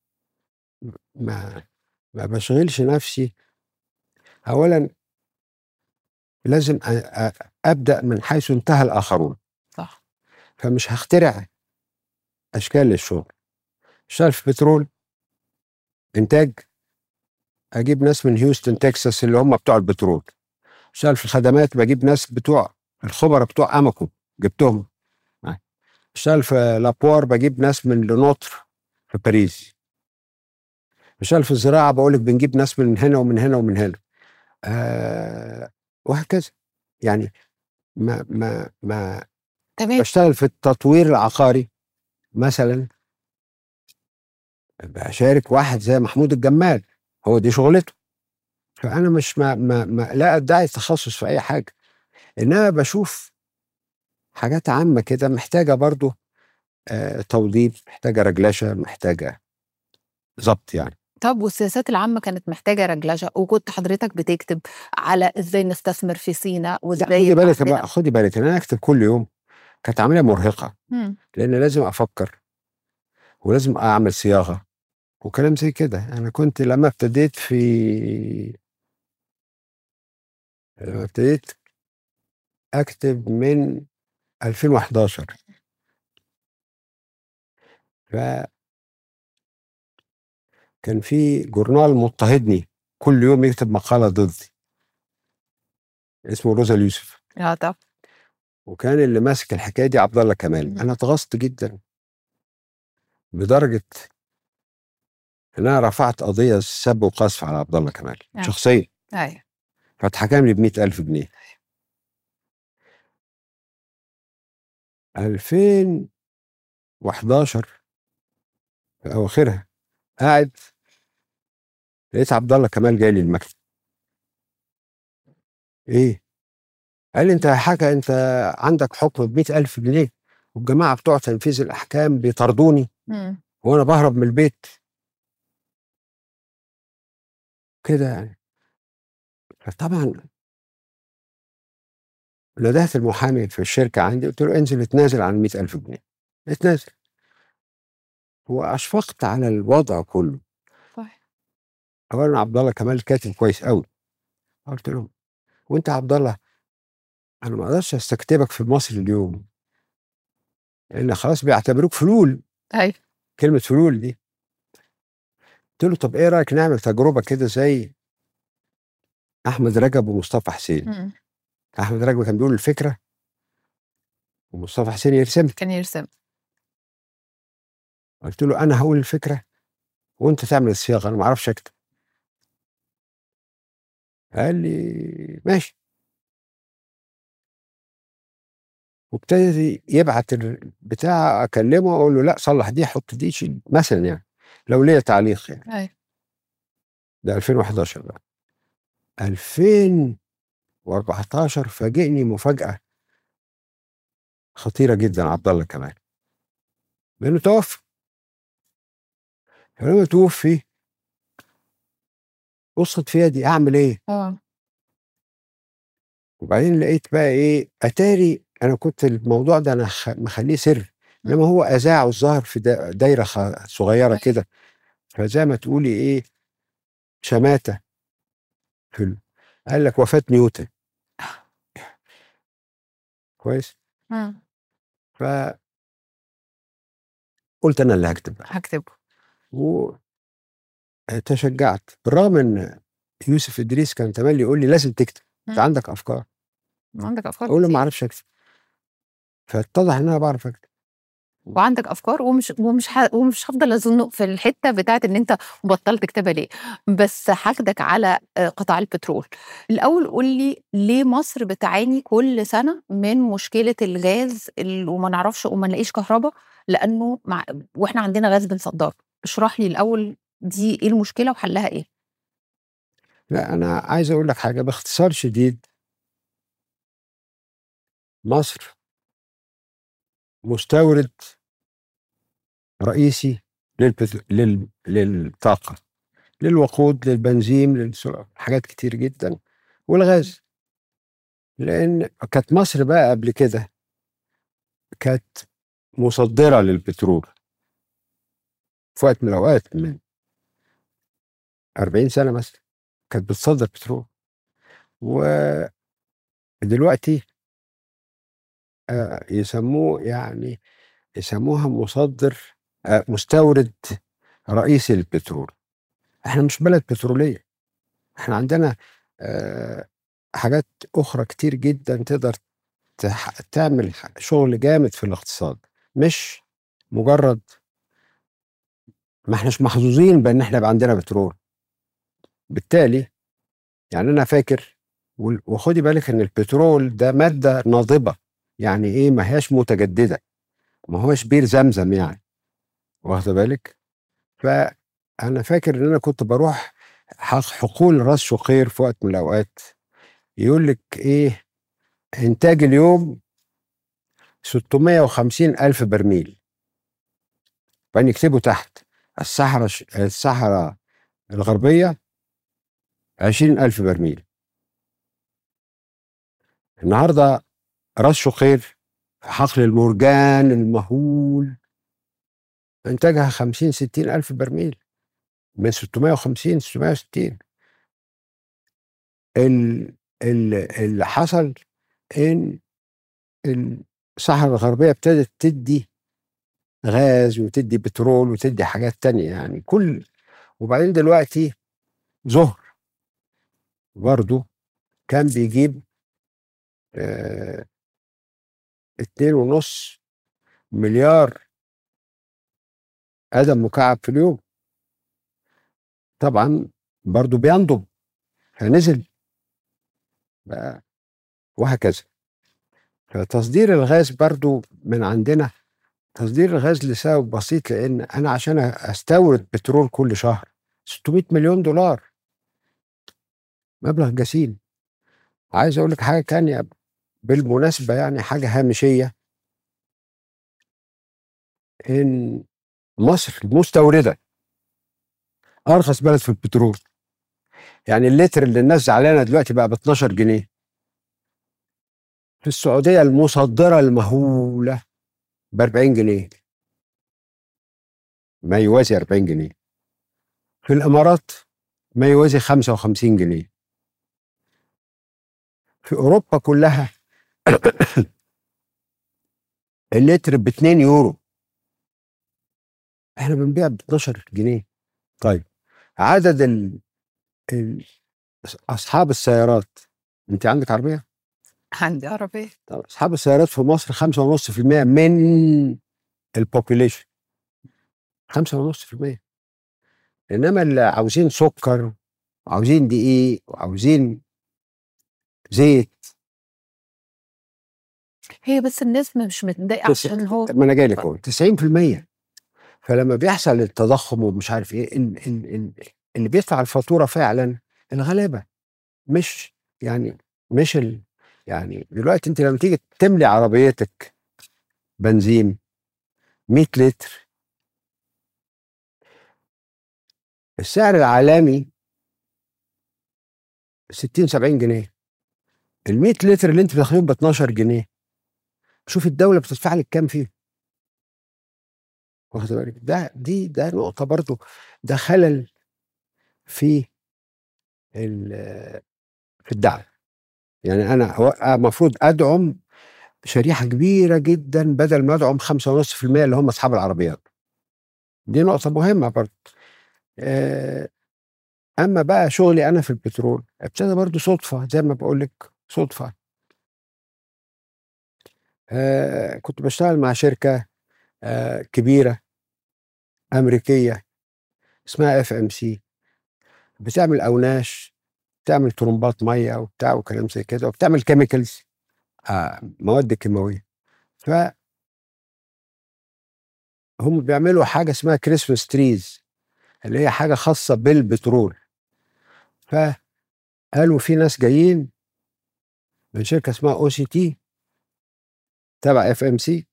ما ما بشغلش نفسي اولا لازم أ... أ... ابدا من حيث انتهى الاخرون صح فمش هخترع اشكال للشغل اشتغل في بترول انتاج اجيب ناس من هيوستن تكساس اللي هم بتوع البترول اشتغل في الخدمات بجيب ناس بتوع الخبراء بتوع اماكو جبتهم معايا. اشتغل في لابوار بجيب ناس من لونوتر في باريس اشتغل في الزراعه بقول لك بنجيب ناس من هنا ومن هنا ومن هنا آه وهكذا يعني ما ما ما تمام بشتغل في التطوير العقاري مثلا بشارك واحد زي محمود الجمال هو دي شغلته فانا مش ما, ما, ما لا ادعي تخصص في اي حاجه انما بشوف حاجات عامه كده محتاجه برضو آه توضيب محتاجه رجلشه محتاجه ظبط يعني طب والسياسات العامه كانت محتاجه رجلجه وكنت حضرتك بتكتب على ازاي نستثمر في سينا لا وازاي خدي يبقى بالك عندنا- بقى خدي بالك ان انا اكتب كل يوم كانت عمليه مرهقه مم. لان لازم افكر ولازم اعمل صياغه وكلام زي كده انا كنت لما ابتديت في لما ابتديت اكتب من 2011 ف كان في جورنال مضطهدني كل يوم يكتب مقاله ضدي اسمه روزا اليوسف اه طب وكان اللي ماسك الحكايه دي عبد الله كمال مم. انا اتغصت جدا بدرجه ان انا رفعت قضيه سب وقذف على عبد الله كمال آه. شخصيا ايوه فاتحكم لي ب ألف جنيه 2011 في اواخرها قاعد لقيت عبد الله كمال جاي لي المكتب ايه قال لي انت يا حاجه انت عندك حكم ب ألف جنيه والجماعه بتوع تنفيذ الاحكام بيطردوني مم. وانا بهرب من البيت كده يعني فطبعا ندهت المحامي في الشركه عندي قلت له انزل اتنازل عن 100000 جنيه اتنازل واشفقت على الوضع كله صح اولا عبد الله كمال كاتب كويس قوي قلت له وانت يا عبد الله انا ما اقدرش استكتبك في مصر اليوم لان خلاص بيعتبروك فلول ايوه كلمه فلول دي قلت له طب ايه رايك نعمل تجربه كده زي احمد رجب ومصطفى حسين مم. احمد رجب كان بيقول الفكره ومصطفى حسين يرسم كان يرسم قلت له انا هقول الفكره وانت تعمل الصياغه انا ما اعرفش اكتب قال لي ماشي وابتدى يبعت البتاع اكلمه اقول له لا صلح دي حط دي شيل مثلا يعني لو ليا تعليق يعني ايوه ده 2011 بقى 2014 فاجئني مفاجاه خطيره جدا عبد الله كمال لانه توفى فلما توفي قصت فيها دي اعمل ايه اه وبعدين لقيت بقى ايه اتاري انا كنت الموضوع ده انا خ- مخليه سر انما هو اذاعه الظاهر في دا- دايره خ- صغيره كده فزي ما تقولي ايه شماته في ال- قال لك وفاه نيوتن كويس مم. ف قلت انا اللي هكتب بقى هكتبه وتشجعت بالرغم ان يوسف ادريس كان تملي يقول لي لازم تكتب انت مم. عندك افكار عندك افكار اقول له ما كتير. اعرفش اكتب فاتضح ان انا بعرف اكتب وعندك افكار ومش ومش ح... ومش هفضل ازنق في الحته بتاعت ان انت بطلت كتابه ليه بس هاخدك على آه، قطاع البترول الاول قول لي ليه مصر بتعاني كل سنه من مشكله الغاز ال- وما نعرفش وما نلاقيش كهرباء لانه مع... واحنا عندنا غاز بنصدره اشرح لي الاول دي ايه المشكله وحلها ايه لا انا عايز اقول لك حاجه باختصار شديد مصر مستورد رئيسي للبت... لل... للطاقة للوقود للبنزين للسرعة حاجات كتير جدا والغاز لأن كانت مصر بقى قبل كده كانت مصدرة للبترول في وقت من الأوقات من 40 سنة مثلا كانت بتصدر بترول ودلوقتي آه، يسموه يعني يسموها مصدر آه، مستورد رئيسي للبترول احنا مش بلد بتروليه احنا عندنا آه، حاجات اخرى كتير جدا تقدر تح- تعمل ح- شغل جامد في الاقتصاد مش مجرد ما احناش محظوظين بان احنا يبقى عندنا بترول بالتالي يعني انا فاكر وال- وخدي بالك ان البترول ده ماده ناضبه يعني ايه ما هياش متجدده ما هوش بير زمزم يعني واخده بالك فانا فاكر ان انا كنت بروح حق- حقول راس شقير في وقت من الاوقات يقول لك ايه انتاج اليوم 650 الف برميل بعدين يكتبوا تحت الصحراء ش- الصحراء الغربيه 20 الف برميل النهارده راس شقير في حقل المرجان المهول انتاجها 50 60 الف برميل من 650 660 ال- ال- اللي حصل ان الصحراء الغربيه ابتدت تدي غاز وتدي بترول وتدي حاجات تانية يعني كل وبعدين دلوقتي زهر برضو كان بيجيب آه اتنين ونص مليار قدم مكعب في اليوم طبعا برضو بينضب فنزل بقى وهكذا فتصدير الغاز برضو من عندنا تصدير الغاز لسبب بسيط لان انا عشان استورد بترول كل شهر 600 مليون دولار مبلغ جسيم عايز اقول لك حاجه تانية بالمناسبه يعني حاجه هامشيه ان مصر المستورده ارخص بلد في البترول يعني اللتر اللي الناس زعلانه دلوقتي بقى ب 12 جنيه في السعوديه المصدره المهوله ب 40 جنيه ما يوازي 40 جنيه في الامارات ما يوازي 55 جنيه في اوروبا كلها اللتر ب 2 يورو احنا بنبيع ب 12 جنيه طيب عدد ال... ال... اصحاب السيارات انت عندك عربيه عندي عربيه طب اصحاب السيارات في مصر 5.5% من البوبوليشن 5.5% انما اللي عاوزين سكر وعاوزين دقيق وعاوزين زيت هي بس الناس مش متضايقه تس- عشان هو ما انا جاي لك اهو 90% فلما بيحصل التضخم ومش عارف ايه ال- ال- ال- اللي بيدفع الفاتوره فعلا الغلابه مش يعني مش ال يعني دلوقتي انت لما تيجي تملي عربيتك بنزين 100 لتر السعر العالمي 60 70 جنيه ال 100 لتر اللي انت بتاخدهم ب 12 جنيه شوف الدوله بتدفع لك كام فيه واخد بالك ده دي ده نقطه برضو ده خلل في ال- في الدعم يعني انا هو- المفروض ادعم شريحه كبيره جدا بدل ما ادعم 5.5% اللي هم اصحاب العربيات دي نقطه مهمه برضو آه، اما بقى شغلي انا في البترول ابتدى برضو صدفه زي ما بقول لك صدفه آه، كنت بشتغل مع شركه آه، كبيره امريكيه اسمها اف ام سي بتعمل اوناش بتعمل طرمبات ميه وبتاع وكلام زي كده وبتعمل كيميكالز آه مواد كيماويه ف هم بيعملوا حاجه اسمها كريسماس تريز اللي هي حاجه خاصه بالبترول فقالوا في ناس جايين من شركه اسمها او سي تي تبع اف ام سي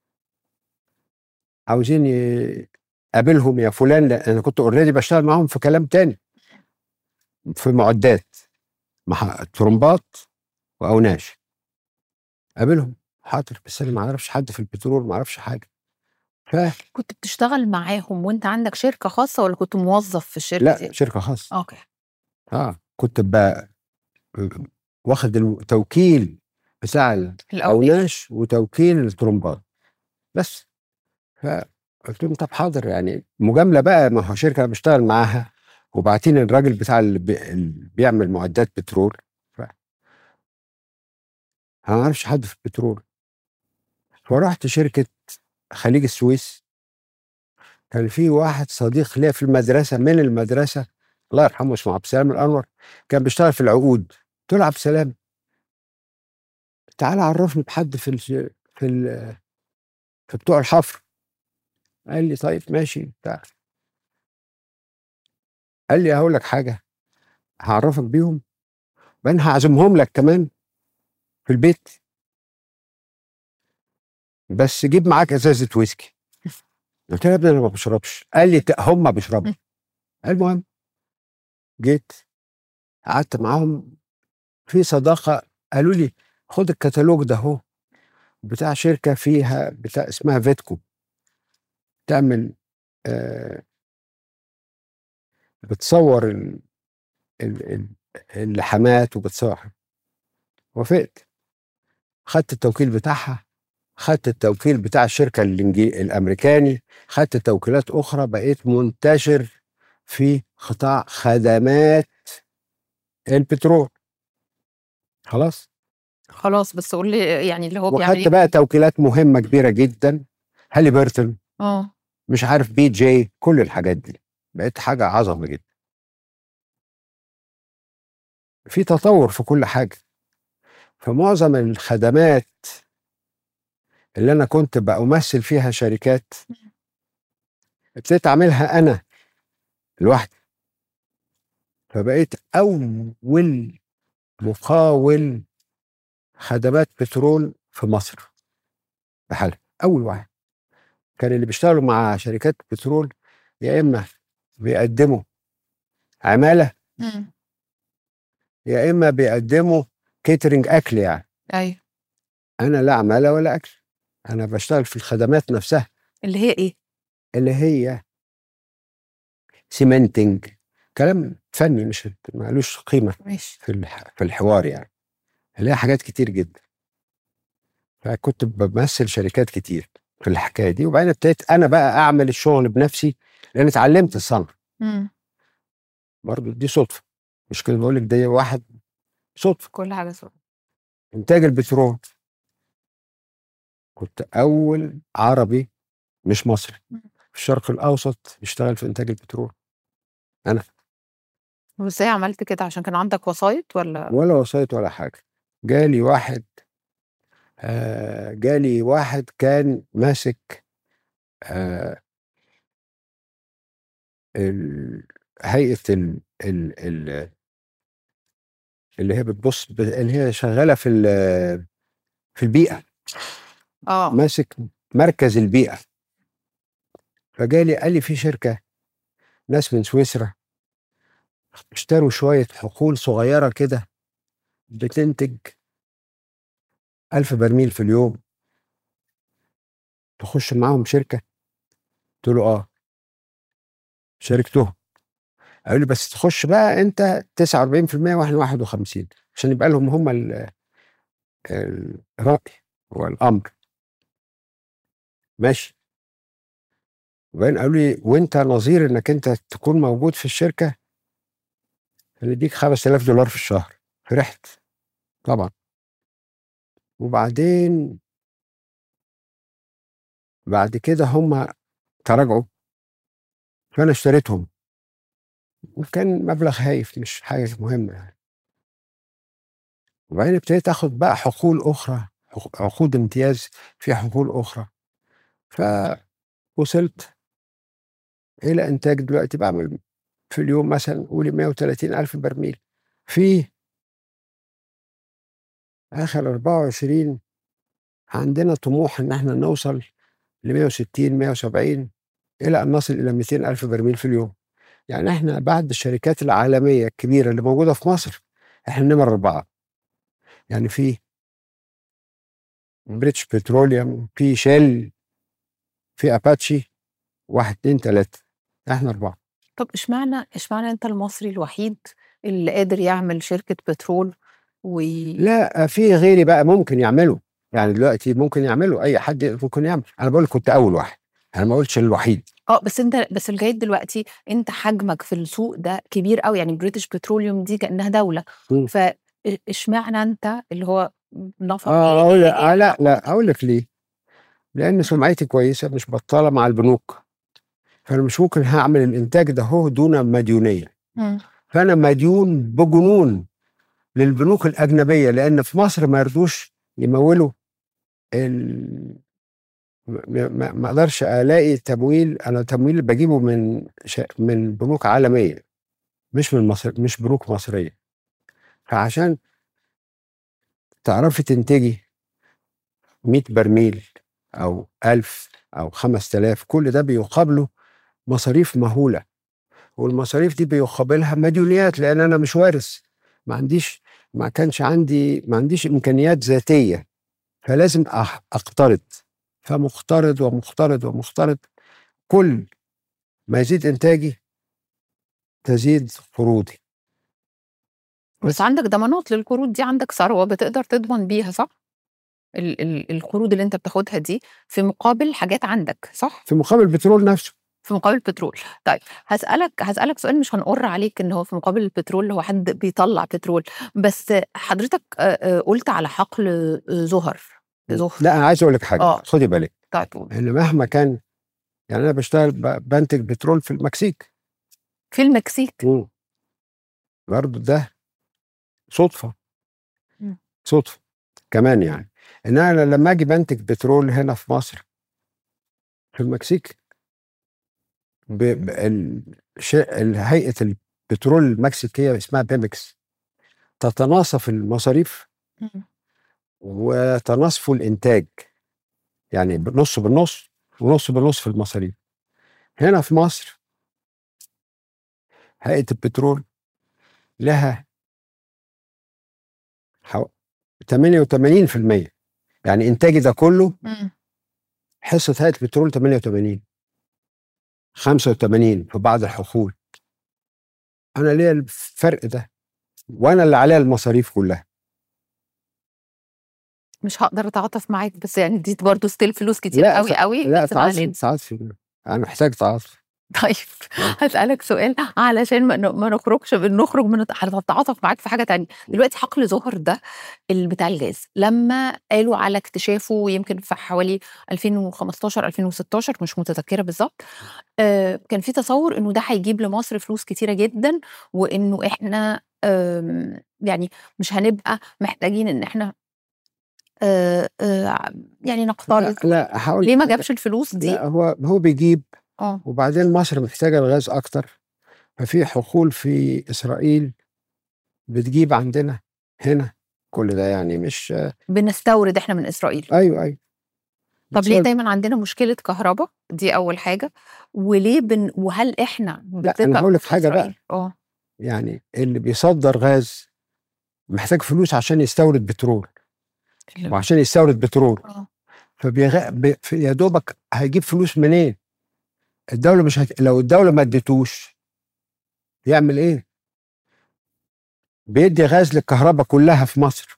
عاوزين ي- قابلهم يا فلان لأن انا كنت اوريدي بشتغل معاهم في كلام تاني في معدات مع ترمبات واوناش قابلهم حاضر بس انا ما اعرفش حد في البترول ما اعرفش حاجه ف كنت بتشتغل معاهم وانت عندك شركه خاصه ولا كنت موظف في الشركه لا دي؟ شركه خاصه اوكي اه كنت ب... واخد التوكيل بتاع الاول الاوناش وتوكيل الترمبات بس فقلت لهم طب حاضر يعني مجامله بقى ما هو شركه أنا بشتغل معاها وبعتين الراجل بتاع اللي, بي... اللي بيعمل معدات بترول ف انا ما اعرفش حد في البترول فرحت شركه خليج السويس كان في واحد صديق ليا في المدرسه من المدرسه الله يرحمه اسمه عبد السلام الانور كان بيشتغل في العقود قلت له عبد السلام تعالى عرفني بحد في ال في ال في بتوع الحفر قال لي طيب ماشي بتاع قال لي هقول لك حاجه هعرفك بيهم وبعدين هعزمهم لك كمان في البيت بس جيب معاك ازازه ويسكي قلت له يا ابني انا ما بشربش قال لي "ت- هم بيشربوا المهم جيت قعدت معاهم في صداقه قالوا لي خد الكتالوج ده اهو بتاع شركه فيها بتاع اسمها فيتكو تعمل آه بتصور ال- ال- ال- اللحامات وبتصور وافقت خدت التوكيل بتاعها خدت التوكيل بتاع الشركه الإنجي... الامريكاني خدت توكيلات اخرى بقيت منتشر في قطاع خدمات البترول خلاص خلاص بس قول لي يعني اللي هو بيعمل وخدت ايه بقى توكيلات مهمه كبيره جدا هالي بيرتون اه مش عارف بي جي كل الحاجات دي بقت حاجه عظمه جدا في تطور في كل حاجه فمعظم الخدمات اللي انا كنت بمثل فيها شركات ابتديت اعملها انا لوحدي فبقيت اول مقاول خدمات بترول في مصر بحالها اول واحد كان اللي بيشتغلوا مع شركات بترول يا اما بيقدموا عماله مم. يا اما بيقدموا كيترنج اكل يعني ايوه انا لا عماله ولا اكل انا بشتغل في الخدمات نفسها اللي هي ايه؟ اللي هي سيمنتنج كلام فني مش مالوش قيمه ماشي في الح- في الحوار يعني اللي هي حاجات كتير جدا فكنت بمثل شركات كتير في الحكايه دي وبعدين ابتديت انا بقى اعمل الشغل بنفسي لان اتعلمت الصنعه مم. برضه دي صدفه مش كده بقول لك ده واحد صدفه كل حاجه صح انتاج البترول كنت اول عربي مش مصري مم. في الشرق الاوسط يشتغل في انتاج البترول وازاي عملت كده عشان كان عندك وسايط ولا ولا وسايط ولا حاجه جالي واحد آه جالي واحد كان ماسك آه ال- هيئه ال ال ال اللي هي بتبص ب- اللي هي شغاله في ال- في البيئه اه ماسك مركز البيئه فجالي قال لي في شركه ناس من سويسرا اشتروا شويه حقول صغيره كده بتنتج ألف برميل في اليوم تخش معاهم شركة قلت له اه شاركتهم قالوا لي بس تخش بقى انت 49% واحنا 51 عشان يبقى لهم هم ال- الرأي والأمر ماشي وبعدين قالوا لي وانت نظير انك انت تكون موجود في الشركة هنديك 5000 دولار في الشهر فرحت طبعا وبعدين بعد كده هم تراجعوا فانا اشتريتهم وكان مبلغ هايف مش حاجه مهمه يعني وبعدين ابتديت اخد بقى حقول اخرى حق- عقود امتياز في حقول اخرى فوصلت الى انتاج دلوقتي بعمل في اليوم مثلا قولي 130 الف برميل في اخر 24 عندنا طموح ان احنا نوصل ل 160 170 الى ان نصل الى 200 الف برميل في اليوم يعني احنا بعد الشركات العالميه الكبيره اللي موجوده في مصر احنا نمر اربعه يعني في بريتش بتروليوم في شيل في اباتشي واحد اتنين تلاته احنا اربعه طب اشمعنى اشمعنى انت المصري الوحيد اللي قادر يعمل شركه بترول و لا في غيري بقى ممكن يعملوا يعني دلوقتي ممكن يعملوا اي حد ممكن يعمل انا بقول كنت اول واحد انا ما قلتش الوحيد اه بس انت بس لغايه دلوقتي انت حجمك في السوق ده كبير قوي يعني بريتش بتروليوم دي كانها دوله مم. فاشمعنى انت اللي هو نفق اه اقول آه لا لا اقول لك ليه لان سمعتي كويسه مش بطاله مع البنوك فانا مش ممكن هعمل الانتاج ده هو دون مديونيه مم. فانا مديون بجنون للبنوك الاجنبيه لان في مصر ما يرضوش يمولوا ال... ما- ما ما اقدرش الاقي تمويل انا تمويل بجيبه من ش... من بنوك عالميه مش من مصر مش بنوك مصريه فعشان تعرفي تنتجي 100 برميل او 1000 او 5000 كل ده بيقابله مصاريف مهوله والمصاريف دي بيقابلها مديونيات لان انا مش وارث ما عنديش ما كانش عندي ما عنديش امكانيات ذاتيه فلازم أح- اقترض فمقترض ومقترض ومقترض كل ما يزيد انتاجي تزيد قروضي بس عندك ضمانات للقروض دي عندك ثروه بتقدر تضمن بيها صح؟ ال ال القروض اللي انت بتاخدها دي في مقابل حاجات عندك صح؟ في مقابل البترول نفسه في مقابل البترول طيب هسألك هسألك سؤال مش هنقر عليك ان هو في مقابل البترول اللي هو حد بيطلع بترول بس حضرتك آه، آه، قلت على حقل آه، زهر زهر لا انا عايز اقول لك حاجه آه. خدي بالك طيب قول. ان مهما كان يعني انا بشتغل ب- بنتج بترول في المكسيك في المكسيك مم. برضه ده صدفه مم. صدفه كمان يعني ان انا لما اجي بنتج بترول هنا في مصر في المكسيك ب... ب... ال... ش... ال- هيئه البترول المكسيكيه اسمها بيمكس تتناصف المصاريف مم. وتناصف الانتاج يعني نص بالنص ونص بالنص في المصاريف هنا في مصر هيئه البترول لها حو... 88% يعني انتاجي ده كله مم. حصه هيئه البترول 88 85 في بعض الحقول انا ليا الفرق ده وانا اللي عليا المصاريف كلها مش هقدر اتعاطف معاك بس يعني دي برضه ستيل فلوس كتير لا، قوي قوي لا بس ما علينا. تعاطف تعاطف انا محتاج تعاطف طيب هسألك سؤال علشان ما ن- ما نخرجش من نخرج من هتتعاطف معاك في حاجة تانية دلوقتي حقل ظهر ده اللي بتاع الغاز لما قالوا على اكتشافه يمكن في حوالي 2015 2016 مش متذكرة بالظبط آه كان في تصور انه ده هيجيب لمصر فلوس كتيرة جدا وانه احنا آم، يعني مش هنبقى محتاجين ان احنا آه آه يعني نقترض لا, لا هقول ليه ما جابش الفلوس دي؟ لا هو هو بيجيب اه وبعدين مصر محتاجه الغاز اكتر ففي حقول في اسرائيل بتجيب عندنا هنا كل ده يعني مش بنستورد احنا من اسرائيل ايوه ايوه طب ليه بسبب- دايما عندنا مشكله كهرباء دي اول حاجه وليه بن وهل احنا لا بتبقى انا هقول لك حاجه بقى إسرائيل؟ اه يعني اللي بيصدر غاز محتاج فلوس عشان يستورد بترول وعشان يستورد بترول آه. فبيغ... ب... في- يا دوبك هيجيب فلوس منين؟ الدولة مش هت... لو الدولة ما اديتوش يعمل ايه؟ بيدي غاز للكهرباء كلها في مصر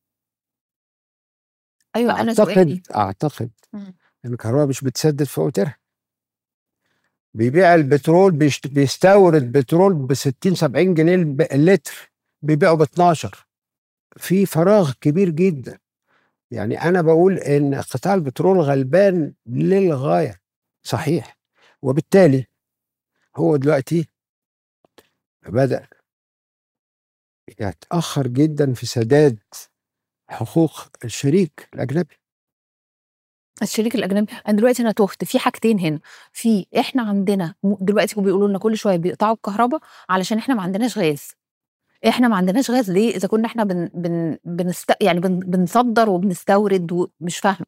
ايوه انا سؤالي اعتقد اعتقد مم. ان الكهرباء مش بتسدد فواتيرها بيبيع البترول بيشت... بيستورد بترول ب 60 70 جنيه الب- اللتر بيبيعه ب 12 في فراغ كبير جدا يعني انا بقول ان قطاع البترول غلبان للغايه صحيح وبالتالي هو دلوقتي بدأ يتأخر جدا في سداد حقوق الشريك الأجنبي الشريك الاجنبي انا دلوقتي انا تهت في حاجتين هنا في احنا عندنا م- دلوقتي بيقولوا لنا كل شويه بيقطعوا الكهرباء علشان احنا ما عندناش غاز احنا ما عندناش غاز ليه اذا كنا احنا بن بن بنست يعني بن بنصدر وبنستورد ومش فاهمه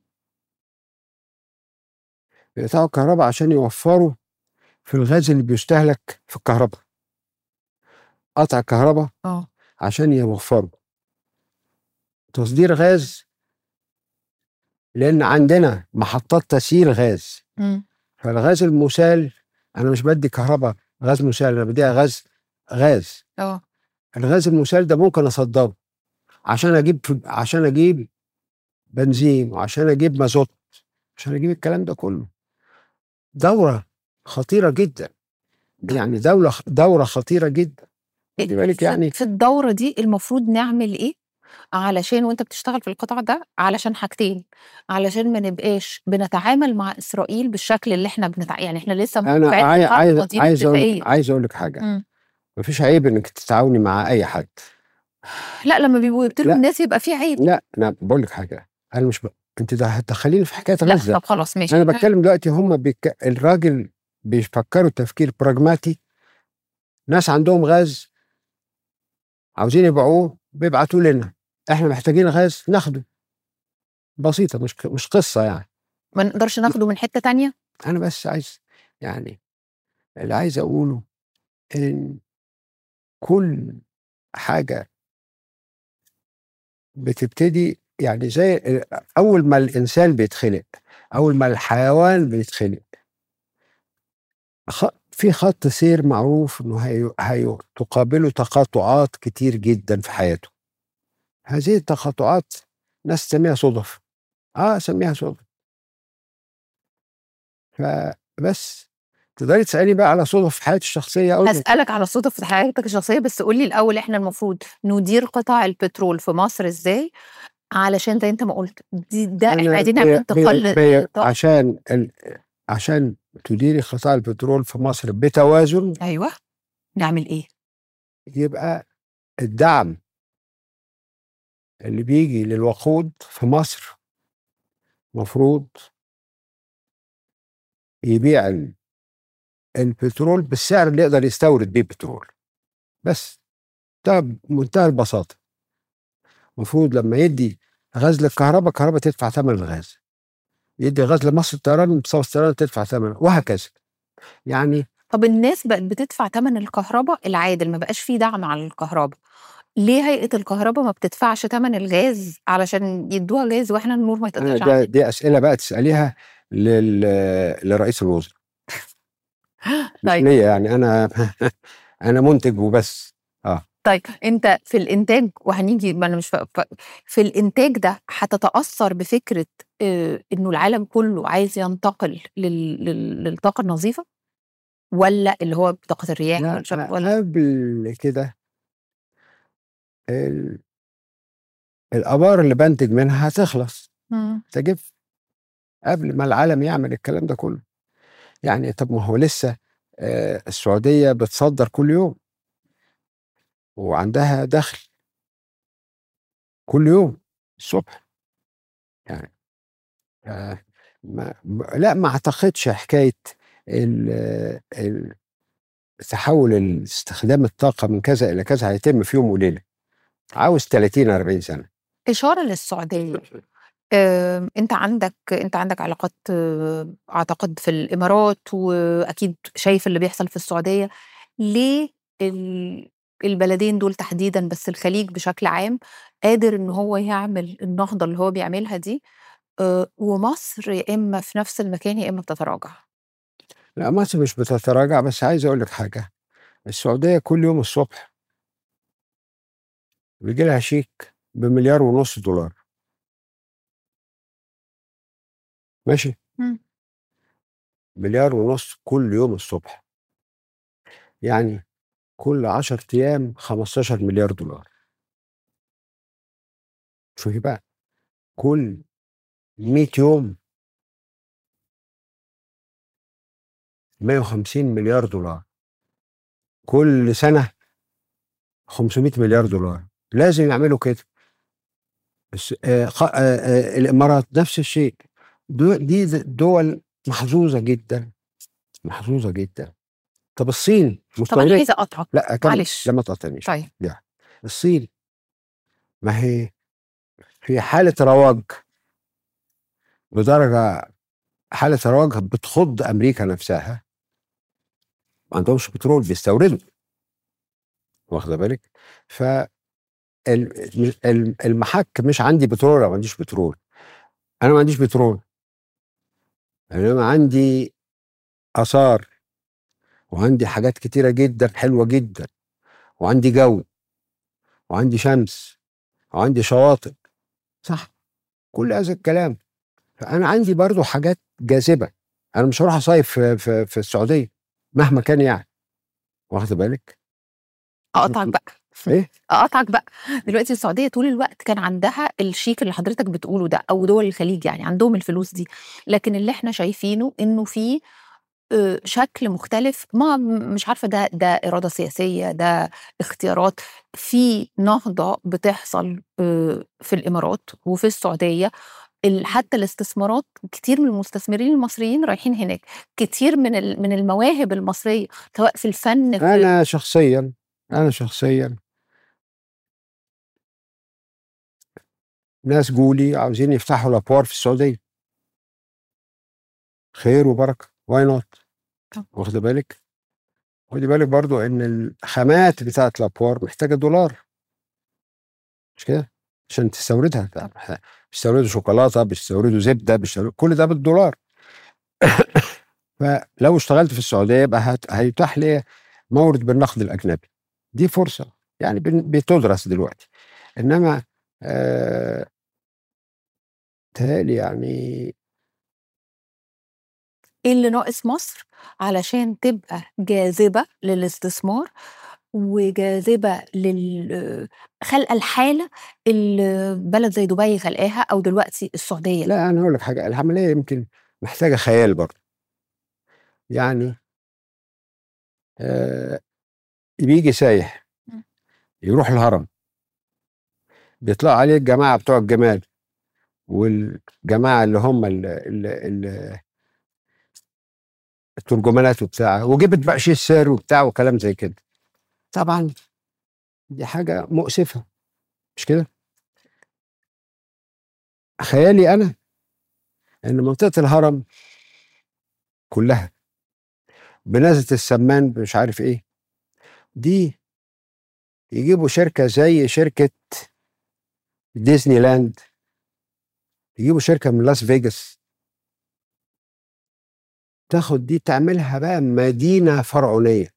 بيقطعوا الكهرباء عشان يوفروا في الغاز اللي بيستهلك في الكهرباء قطع الكهرباء اه عشان يوفروا تصدير غاز لأن عندنا محطات تسييل غاز فالغاز المسال أنا مش بدي كهرباء غاز مسال أنا بديها غاز غاز اه الغاز المسال ده ممكن اصدره عشان اجيب عشان اجيب بنزين وعشان اجيب مازوت عشان اجيب الكلام ده كله دوره خطيره جدا يعني دوله دوره خطيره جدا خدي بالك في- يعني في الدوره دي المفروض نعمل ايه علشان وانت بتشتغل في القطاع ده علشان حاجتين علشان ما نبقاش بنتعامل مع اسرائيل بالشكل اللي احنا بنتع... يعني احنا لسه انا في عايز اتفاق عايز ماضيين عايز اقول اتفاقية. عايز اقول لك حاجه مم. مفيش عيب انك تتعاوني مع اي حد لا لما بيبقوا يبتلوا لا. الناس يبقى في عيب لا انا بقول لك حاجه انا مش ب... انت ده هتدخليني في حكايه لا غزه طب خلاص ماشي انا بتكلم دلوقتي هم بيك... الراجل بيفكروا تفكير براجماتي ناس عندهم غاز عاوزين يبيعوه بيبعتوا لنا احنا محتاجين غاز ناخده بسيطه مش مش قصه يعني ما نقدرش ناخده من حته تانية انا بس عايز يعني اللي عايز اقوله ان كل حاجه بتبتدي يعني زي اول ما الانسان بيتخلق اول ما الحيوان بيتخلق خ- في خط سير معروف انه هي... هي... تقابله تقاطعات كتير جدا في حياته هذه التقاطعات ناس تسميها صدف اه سميها صدف فبس تقدري تسالني بقى على صدف في حياتي الشخصيه اقول لك هسألك على صدف في حياتك الشخصية بس قولي الأول إحنا المفروض ندير قطاع البترول في مصر إزاي علشان زي أنت ما قلت دي ده إحنا أنا عايزين بي- نعمل بي- انتقال بي- للطاقة. عشان ال... عشان تديري قطاع البترول في مصر بتوازن أيوه نعمل إيه؟ يبقى الدعم اللي بيجي للوقود في مصر مفروض يبيع ال- البترول بالسعر اللي يقدر يستورد بيه بترول بس ده بمنتهى البساطة المفروض لما يدي غاز للكهرباء الكهرباء تدفع ثمن الغاز يدي غاز لمصر الطيران مصر الطيران تدفع ثمن وهكذا يعني طب الناس بقت بتدفع ثمن الكهرباء العادل ما بقاش فيه دعم على الكهرباء ليه هيئة الكهرباء ما بتدفعش ثمن الغاز علشان يدوها غاز واحنا النور ما أنا يتقطعش ده عندنا؟ دي أسئلة بقى تسأليها لل... لرئيس الوزراء مش طيب. ليا يعني أنا أنا منتج وبس طيب انت في الانتاج وهنيجي ما انا مش ف... ف- في الانتاج ده هتتاثر بفكره اه انه العالم كله عايز ينتقل لل... لل... للطاقه النظيفه ولا اللي هو طاقه الرياح لا والشمس ولا قبل كده ال... الآبار اللي بنتج منها هتخلص مم. تجف قبل ما العالم يعمل الكلام ده كله يعني طب ما هو لسه آه، السعودية بتصدر كل يوم وعندها دخل كل يوم الصبح يعني آه، ما ب- لا ما اعتقدش حكاية ال- ال- تحول استخدام الطاقة من كذا إلى كذا هيتم في يوم وليلة عاوز 30 40 سنة اشاره للسعوديه آه، انت عندك انت عندك علاقات آه، اعتقد في الامارات واكيد شايف اللي بيحصل في السعوديه ليه ال- البلدين دول تحديدا بس الخليج بشكل عام قادر ان هو يعمل النهضه اللي هو بيعملها دي آه، ومصر يا اما في نفس المكان يا اما بتتراجع لا مصر مش بتتراجع بس عايز أقول لك حاجة السعودية كل يوم الصبح بيجي لها شيك بمليار ونص دولار ماشي مم. مليار ونص كل يوم الصبح يعني كل 10 ايام 15 مليار دولار شوفي بقى كل 100 يوم 150 مليار دولار كل سنة 500 مليار دولار لازم يعملوا كده بس آه خ- آه آه الإمارات نفس الشيء دو دي دول محظوظة جدا محظوظة جدا طب الصين طب انا مستوردة عايزه اقطعك لا أكمل معلش. لما تقطعنيش طيب الصين ما هي في حالة رواج بدرجة حالة رواج بتخض أمريكا نفسها ما عندهمش بترول بيستوردوا واخدة بالك ف ال- ال- المحك مش عندي بترول أو ما عنديش بترول أنا ما عنديش بترول إنما عندي آثار وعندي حاجات كتيرة جدا حلوة جدا وعندي جو وعندي شمس وعندي شواطئ صح كل هذا الكلام فأنا عندي برضو حاجات جاذبة أنا مش هروح أصيف في, في, في السعودية مهما كان يعني واخد بالك اقطعك بقى إيه اقطعك بقى دلوقتي السعوديه طول الوقت كان عندها الشيك اللي حضرتك بتقوله ده او دول الخليج يعني عندهم الفلوس دي لكن اللي احنا شايفينه انه في آه، شكل مختلف ما م- مش عارفه ده ده اراده سياسيه ده اختيارات في نهضه بتحصل آه، في الامارات وفي السعوديه ال- حتى الاستثمارات كتير من المستثمرين المصريين رايحين هناك كتير من ال- من المواهب المصريه سواء في الفن في أنا شخصيا أنا شخصيا ناس جولي عاوزين يفتحوا لابوار في السعودية خير وبركة واي نوت طب. واخد بالك خدي بالك برضو ان الخامات بتاعت لابوار محتاجة دولار مش كده عشان تستوردها طب. بيستوردوا شوكولاتة بيستوردوا زبدة بيستوردوا كل ده بالدولار فلو اشتغلت في السعودية يبقى هت... هيتاح لي مورد بالنقد الأجنبي دي فرصة يعني بن- بتدرس دلوقتي إنما آه... تهيألي يعني ايه اللي ناقص مصر علشان تبقى جاذبة للاستثمار وجاذبة لل خلق الحالة اللي بلد زي دبي خلقاها أو دلوقتي السعودية لا أنا أقول لك حاجة العملية يمكن محتاجة خيال برضه يعني آه... بيجي سايح مم. يروح الهرم بيطلع عليه الجماعة بتوع الجمال والجماعه اللي هم ال ال ال الترجمانات وبتاع وجبت بقى شيء سر وبتاع وكلام زي كده طبعا دي حاجه مؤسفه مش كده خيالي انا ان منطقه الهرم كلها بنزله السمان مش عارف ايه دي يجيبوا شركه زي شركه ديزني لاند يجيبوا شركه من لاس فيجاس تاخد دي تعملها بقى مدينه فرعونيه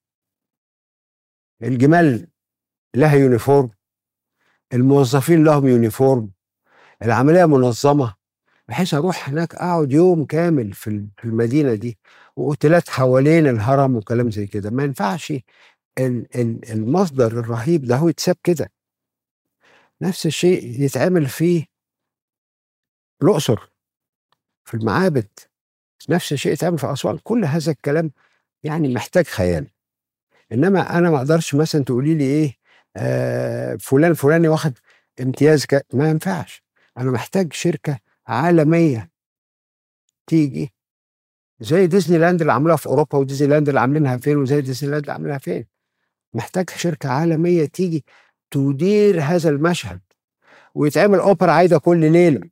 الجمال لها يونيفورم الموظفين لهم يونيفورم العمليه منظمه بحيث اروح هناك اقعد يوم كامل في ال- في المدينه دي واوتيلات حوالين الهرم وكلام زي كده ما ينفعش ال- ال- المصدر الرهيب ده هو يتساب كده نفس الشيء يتعمل في الاقصر في المعابد نفس الشيء يتعمل في اسوان كل هذا الكلام يعني محتاج خيال انما انا ما اقدرش مثلا تقولي لي ايه آه فلان فلاني واخد امتياز ك... ما ينفعش انا محتاج شركه عالميه تيجي زي ديزني لاند اللي عملوها في اوروبا وديزني لاند اللي عاملينها فين وزي ديزني لاند اللي عاملينها فين محتاج شركه عالميه تيجي تدير هذا المشهد ويتعمل اوبرا عايده كل ليله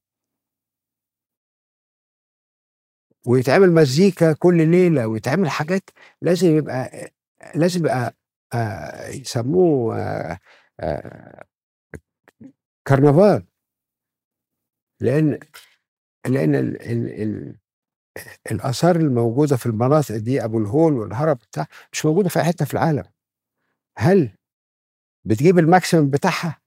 ويتعمل مزيكا كل ليله ويتعمل حاجات لازم يبقى لازم يبقى آه يسموه آه آه كرنفال لان لان ال ال ال الاثار الموجوده في المناطق دي ابو الهول والهرم بتاع مش موجوده في أي حته في العالم هل بتجيب الماكسيمم بتاعها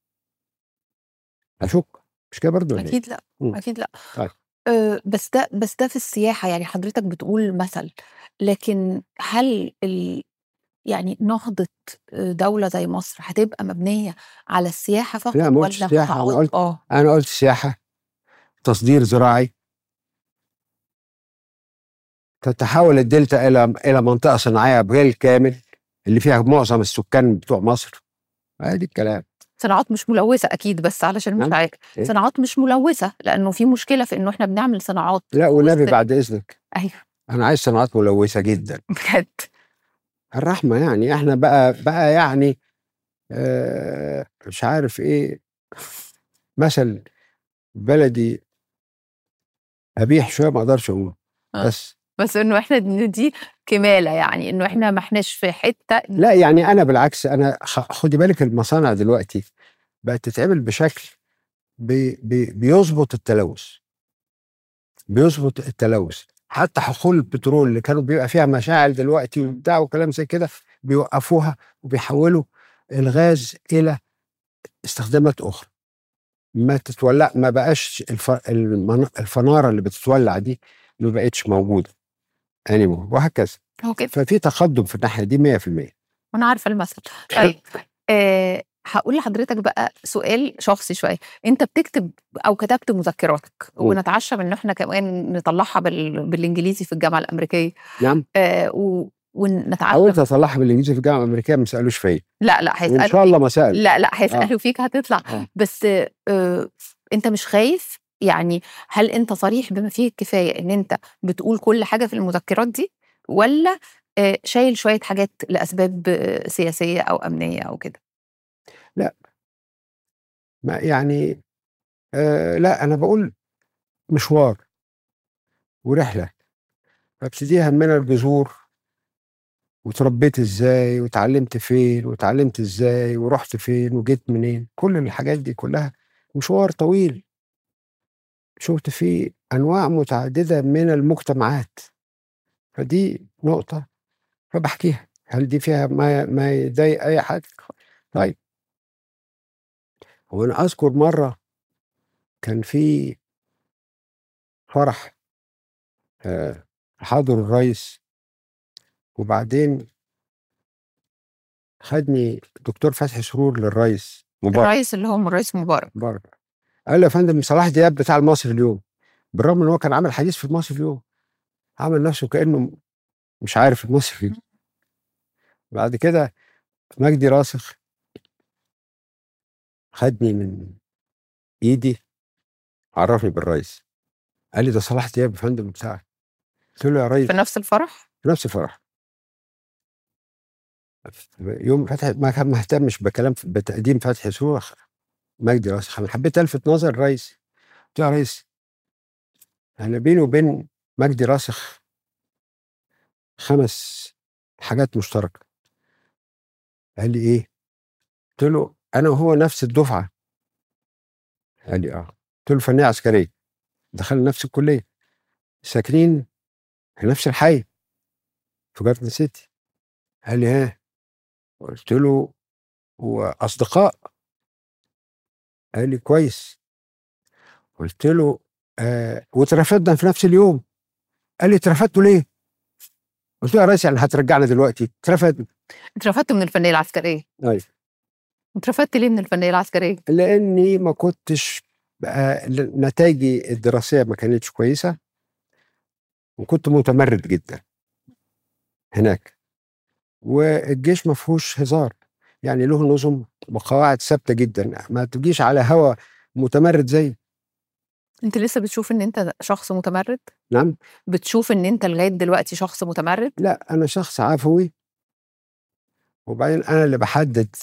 اشك مش كده برضه ولا إيه؟ اكيد لا مم. اكيد لا طيب. أه بس ده بس ده في السياحه يعني حضرتك بتقول مثل لكن هل ال يعني نهضه دوله زي مصر هتبقى مبنيه على السياحه فقط لا، ما قلتش ولا سياحة، أنا تعود- قلت اه انا قلت سياحه تصدير زراعي تتحول الدلتا الى الى منطقه صناعيه بالكامل اللي فيها معظم السكان بتوع مصر ادي الكلام صناعات مش ملوثه اكيد بس علشان مش نعم. عارف إيه؟ صناعات مش ملوثه لانه في مشكله في انه احنا بنعمل صناعات لا والنبي وسط- بعد اذنك ايوه انا عايز صناعات ملوثه جدا بجد الرحمه يعني احنا بقى بقى يعني آه مش عارف ايه مثل بلدي قبيح شويه ما اقدرش اقول آه. بس بس انه احنا إن دي كماله يعني انه احنا ما احناش في حته لا يعني انا بالعكس انا خ- خدي بالك المصانع دلوقتي بقت تتعمل بشكل بي بي بيظبط التلوث بيظبط التلوث حتى حقول البترول اللي كانوا بيبقى فيها مشاعل دلوقتي وبتاع وكلام زي كده بيوقفوها وبيحولوا الغاز الى استخدامات اخرى ما تتولع ما بقاش الف... المن... الفناره اللي بتتولع دي ما بقتش موجوده انيمو وهكذا هو كده ففي تقدم في الناحيه دي 100% وانا عارفه المثل طيب أه هقول لحضرتك بقى سؤال شخصي شويه انت بتكتب او كتبت مذكراتك مم. ونتعشى من ان احنا كمان نطلعها بال... بالانجليزي في الجامعه الامريكيه نعم أه و... ونتعشى حاولت اطلعها بالانجليزي في الجامعه الامريكيه ما سالوش فيا لا لا وان هيسالوا شاء الله ما سال لا لا هيسالوا فيك هتطلع آه. بس أه انت مش خايف يعني هل انت صريح بما فيه الكفايه ان انت بتقول كل حاجه في المذكرات دي ولا آه، شايل شويه حاجات لاسباب آه، سياسيه او امنيه او كده ما يعني آه لا انا بقول مشوار ورحله ببتديها من الجذور وتربيت ازاي وتعلمت فين وتعلمت ازاي ورحت فين وجيت منين كل الحاجات دي كلها مشوار طويل شفت فيه انواع متعدده من المجتمعات فدي نقطه فبحكيها هل دي فيها ما ما يضايق اي حد طيب هو انا اذكر مره كان في فرح آه، حضر الرئيس وبعدين خدني دكتور فتحي سرور للرئيس مبارك الرئيس اللي هو الرئيس مبارك مبارك قال له يا فندم صلاح دياب بتاع المصري اليوم بالرغم ان هو كان عامل حديث في المصري اليوم عمل نفسه كانه مش عارف المصري اليوم بعد كده مجدي راسخ خدني من ايدي عرفني بالرئيس قال لي ده صلاح دياب يا فندم بتاعك قلت له يا ريس في نفس الفرح في نفس الفرح يوم فتح ما كان ما اهتمش بكلام بتقديم فتحي سوخ مجدي راسخ انا حبيت الفت نظر الرئيس قلت له يا ريس انا بيني وبين مجدي راسخ خمس حاجات مشتركه قال لي ايه؟ قلت له انا وهو نفس الدفعه قال لي اه قلت له فنيه عسكريه دخلنا نفس الكليه ساكنين في نفس الحي في جاردن سيتي قال لي ها قلت له واصدقاء قال لي كويس قلت له آه واترفدنا في نفس اليوم قال لي اترفدتوا ليه؟ قلت له يا ريس يعني هترجعنا دلوقتي اترفدنا اترفدت من الفنيه العسكريه ايوه اترفدت ليه من الفنيه العسكريه لاني ما كنتش بقى نتائجي الدراسيه ما كانتش كويسه وكنت متمرد جدا هناك والجيش ما فيهوش هزار يعني له نظم وقواعد ثابته جدا ما تجيش على هوا متمرد زي انت لسه بتشوف ان انت شخص متمرد نعم بتشوف ان انت لغايه دلوقتي شخص متمرد لا انا شخص عفوي وبعدين انا اللي بحدد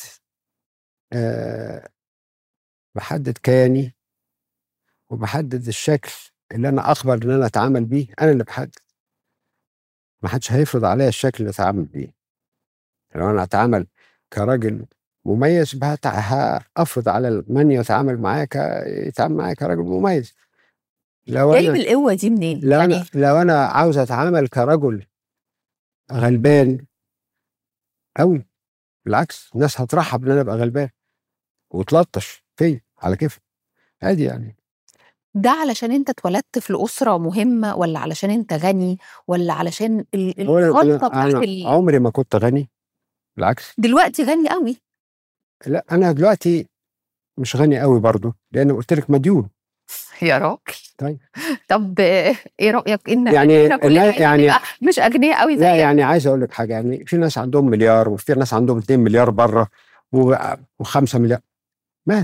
آه بحدد كياني وبحدد الشكل اللي انا اقبل ان انا اتعامل بيه انا اللي بحدد ما حدش هيفرض عليا الشكل اللي اتعامل بيه لو انا اتعامل كراجل مميز بقى هافرض على من يتعامل معايا ك... يتعامل معايا كراجل مميز لو جايب انا القوه دي منين لو يعني انا لو انا عاوز اتعامل كرجل غلبان قوي بالعكس الناس هترحب ان انا ابقى غلبان وتلطش فيا على كيف عادي يعني ده علشان انت اتولدت في الاسره مهمه ولا علشان انت غني ولا علشان ال- أولاً الخلطه أنا, بتاعت أنا ال... عمري ما كنت غني بالعكس دلوقتي غني قوي لا انا دلوقتي مش غني قوي برضو لان قلت لك مديون يا راجل طيب. طب آه، ايه رايك ان يعني إحنا كلنا لا يعني نبقى مش اغنياء قوي لا زيك يعني عايز اقول لك حاجه يعني في ناس عندهم مليار وفي ناس عندهم 2 مليار بره و5 مليار ما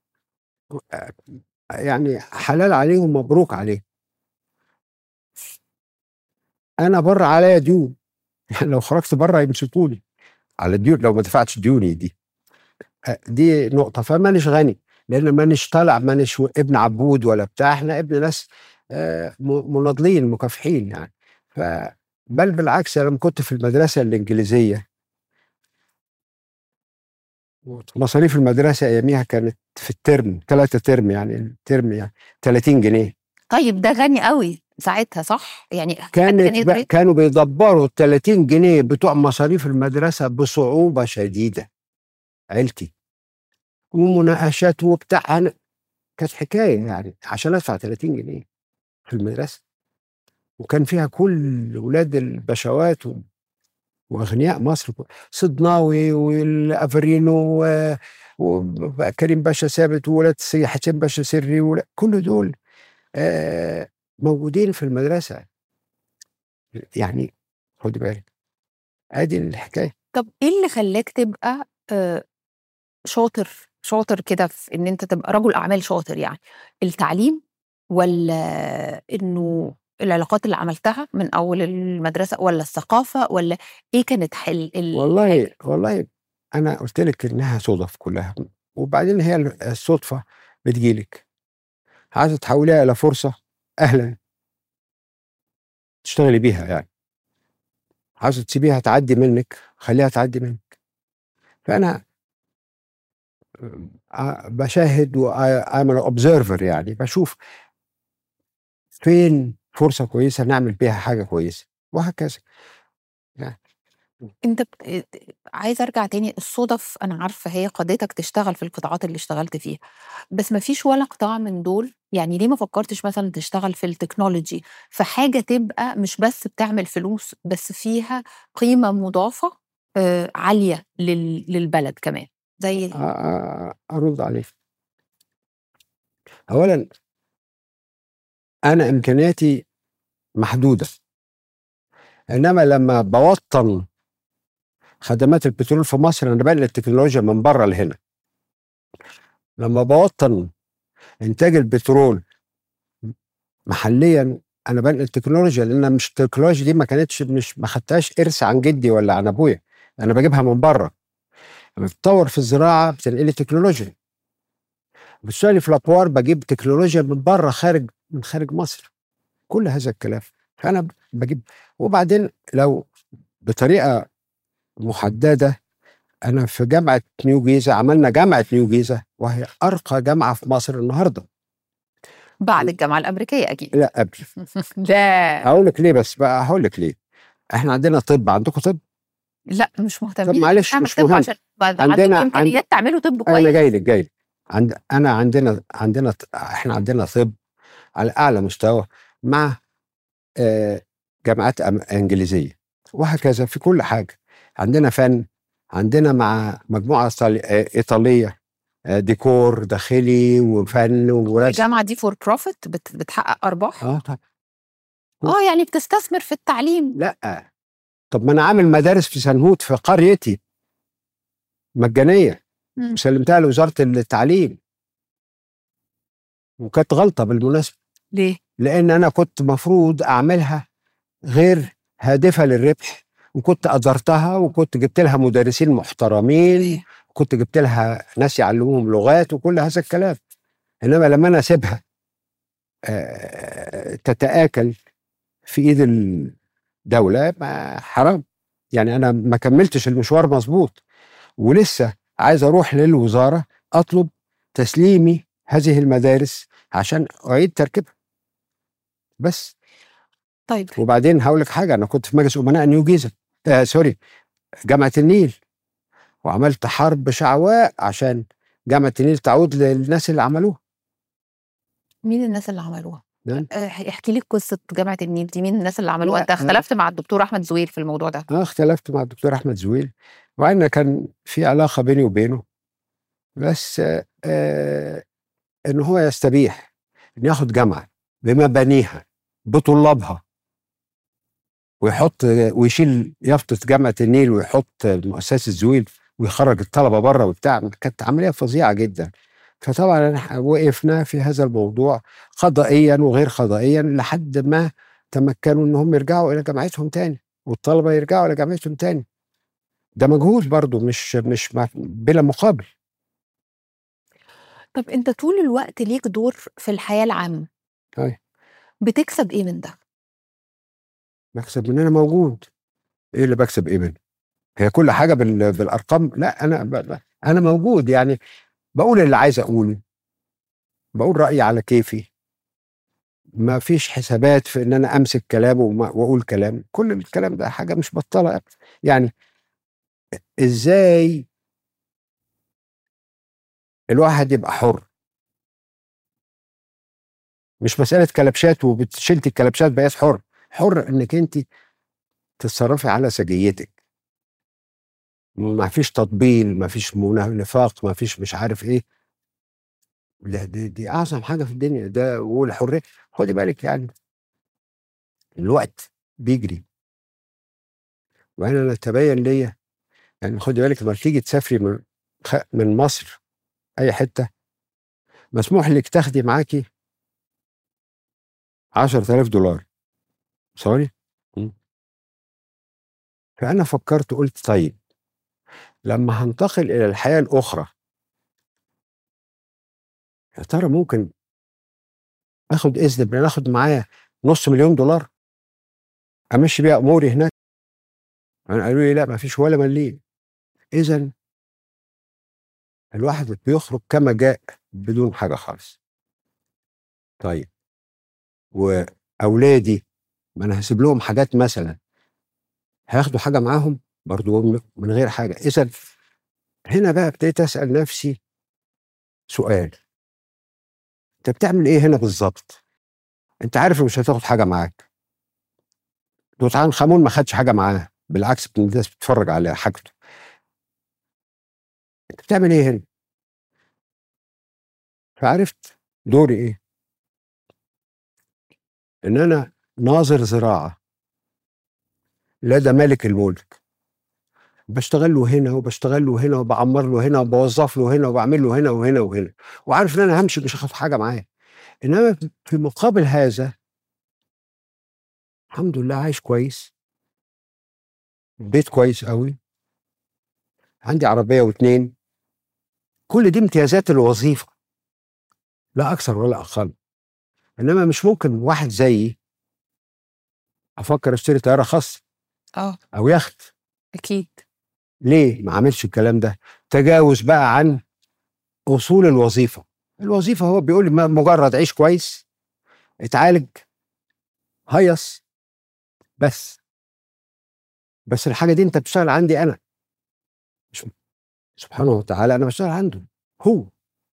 يعني حلال عليهم مبروك عليهم انا بره عليا ديون يعني لو خرجت بره يمسكوني على الديون لو ما دفعتش ديوني دي آه، دي نقطه فمانيش غني لان مانيش طالع مانيش ابن عبود ولا بتاع احنا ابن ناس آه، م- مناضلين مكافحين يعني ف بل بالعكس أنا لما كنت في المدرسه الانجليزيه مصاريف المدرسه اياميها كانت في الترم ثلاثة ترم يعني الترم يعني 30 جنيه طيب ده غني قوي ساعتها صح يعني حد كانت كان يقدر بقى كانوا بيدبروا ال 30 جنيه بتوع مصاريف المدرسه بصعوبه شديده عيلتي ومناقشات وبتاع أنا كانت حكايه يعني عشان ادفع 30 جنيه في المدرسه وكان فيها كل ولاد البشوات و- واغنياء مصر صدناوي والافرينو و- وكريم باشا ثابت وولاد سي حسين باشا سري ولا- كل دول آه، موجودين في المدرسه يعني خد بالك ادي الحكايه طب ايه اللي خلاك تبقى آه، شاطر شاطر كده في ان انت تبقى رجل اعمال شاطر يعني التعليم ولا انه العلاقات اللي عملتها من اول المدرسه ولا الثقافه ولا ايه كانت حل ال- والله والله انا قلت لك انها صدف كلها وبعدين هي الصدفه بتجيلك عايزه تحوليها الى فرصه اهلا تشتغلي بيها يعني عايزه تسيبيها تعدي منك خليها تعدي منك فانا آه، بشاهد واعمل اوبزرفر يعني بشوف فين فرصه كويسه نعمل بيها حاجه كويسه وهكذا انت بت... عايز ارجع تاني الصدف انا عارفه هي قادتك تشتغل في القطاعات اللي اشتغلت فيها بس ما فيش ولا قطاع من دول يعني ليه ما فكرتش مثلا تشتغل في التكنولوجي في حاجه تبقى مش بس بتعمل فلوس بس فيها قيمه مضافه آه عاليه لل... للبلد كمان زي آه، آه، ارد عليك اولا انا امكانياتي محدوده انما لما بوطن خدمات البترول في مصر انا بنقل التكنولوجيا من بره لهنا لما بوطن انتاج البترول محليا انا بنقل التكنولوجيا لان مش التكنولوجيا دي ما كانتش مش ما خدتهاش ارث عن جدي ولا عن ابويا انا بجيبها من بره لما بتطور في الزراعه بتنقلي تكنولوجيا بتشتغلي في الابوار بجيب تكنولوجيا من بره خارج من خارج مصر كل هذا الكلام فانا بجيب وبعدين لو بطريقه محدده انا في جامعه نيو جيزه عملنا جامعه نيو جيزه وهي ارقى جامعه في مصر النهارده بعد الجامعه الامريكيه اكيد لا قبل لا هقول لك ليه بس بقى هقول لك ليه احنا عندنا طب عندكم طب لا مش مهتمين طب معلش نعمل مش طب مهم عشان بعد عندنا- عندنا عند- امكانيات تعملوا طب انا كويس جاي لك جاي لك عند انا عندنا عندنا ط- احنا عندنا طب على اعلى مستوى مع آه، جامعات أم- انجليزيه وهكذا في كل حاجه عندنا فن عندنا مع مجموعه إيطالي- آه، ايطاليه آه، ديكور داخلي وفن ورسم الجامعه دي فور بروفيت بتحقق ارباح اه طبعا اه يعني بتستثمر في التعليم لا طب ما انا عامل مدارس في سنهوت في قريتي مجانيه مم. وسلمتها لوزاره التعليم وكانت غلطه بالمناسبه ليه لان انا كنت مفروض اعملها غير هادفه للربح وكنت قدرتها وكنت جبت لها مدرسين محترمين كنت جبت لها ناس يعلموهم لغات وكل هذا الكلام انما لما انا اسيبها آه، تتآكل في ايد الدوله ما حرام يعني انا ما كملتش المشوار مظبوط ولسه عايز اروح للوزاره اطلب تسليمي هذه المدارس عشان اعيد تركيبها بس طيب وبعدين هقول لك حاجه انا كنت في مجلس امناء نيو جيزه آه سوري جامعه النيل وعملت حرب شعواء عشان جامعه النيل تعود للناس اللي عملوها مين الناس اللي عملوها؟ نعم. آه، احكي لي قصه جامعه النيل دي مين الناس اللي عملوها؟ لا، انت آه. اختلفت مع الدكتور احمد زويل في الموضوع ده انا اختلفت مع الدكتور احمد زويل وعندنا كان في علاقه بيني وبينه بس آه آه ان هو يستبيح ان ياخد جامعه بمبانيها بطلابها ويحط ويشيل يافطه جامعه النيل ويحط مؤسسه زويل ويخرج الطلبه بره وبتاع كانت عمليه فظيعه جدا فطبعا إحنا وقفنا في هذا الموضوع قضائيا وغير قضائيا لحد ما تمكنوا ان هم يرجعوا الى جامعتهم تاني والطلبه يرجعوا الى جامعتهم تاني ده مجهود برضو مش مش مع- بلا مقابل طب انت طول الوقت ليك دور في الحياه العامه أي. بتكسب ايه من ده؟ بكسب من انا موجود ايه اللي بكسب ايه منه هي كل حاجه بال... بالارقام لا انا ب... ب- انا موجود يعني بقول اللي عايز اقوله بقول رايي على كيفي ما فيش حسابات في ان انا امسك كلام وما- واقول كلام كل الكلام ده حاجه مش بطاله أبداً. يعني ازاي الواحد يبقى حر مش مساله كلبشات وبتشلتي الكلبشات بقيت حر حر انك انت تتصرفي على سجيتك ما فيش تطبيل ما فيش نفاق ما فيش مش عارف ايه ده دي, دي اعظم حاجه في الدنيا ده والحريه خدي بالك يعني الوقت بيجري وانا أنا تبين ليا يعني خدي بالك لما تيجي تسافري من خ- من مصر اي حته مسموح لك تاخدي معاكي 10000 دولار سوري فانا فكرت قلت طيب لما هنتقل الى الحياه الاخرى يا ترى ممكن اخد اذن بان اخد معايا نص مليون دولار امشي بيها اموري هناك انا قالوا لي لا ما فيش ولا مليم اذا الواحد بيخرج كما جاء بدون حاجه خالص طيب واولادي ما انا هسيب لهم حاجات مثلا هياخدوا حاجه معاهم برضو من- من غير حاجه اذا هنا بقى ابتديت اسال نفسي سؤال انت بتعمل ايه هنا بالظبط انت عارف إن مش هتاخد حاجه معاك توت عنخ امون ما خدش حاجه معاه بالعكس الناس بتتفرج على حاجته انت بتعمل ايه هنا فعرفت دوري ايه ان انا ناظر زراعه لدى ملك الملك بشتغل له هنا وبشتغل له هنا وبعمر له هنا وبوظف له هنا وبعمل له هنا وهنا وهنا وعارف ان انا همشي مش هاخد حاجه معايا انما في مقابل هذا الحمد لله عايش كويس بيت كويس قوي عندي عربيه واتنين كل دي امتيازات الوظيفه لا اكثر ولا اقل انما مش ممكن واحد زيي افكر اشتري طياره خاصه اه او يخت اكيد ليه ما عملش الكلام ده تجاوز بقى عن اصول الوظيفه الوظيفه هو بيقول لي ما- مجرد عيش كويس اتعالج هيص بس بس الحاجه دي انت بتشتغل عندي انا مش سبحانه وتعالى انا بشتغل عنده هو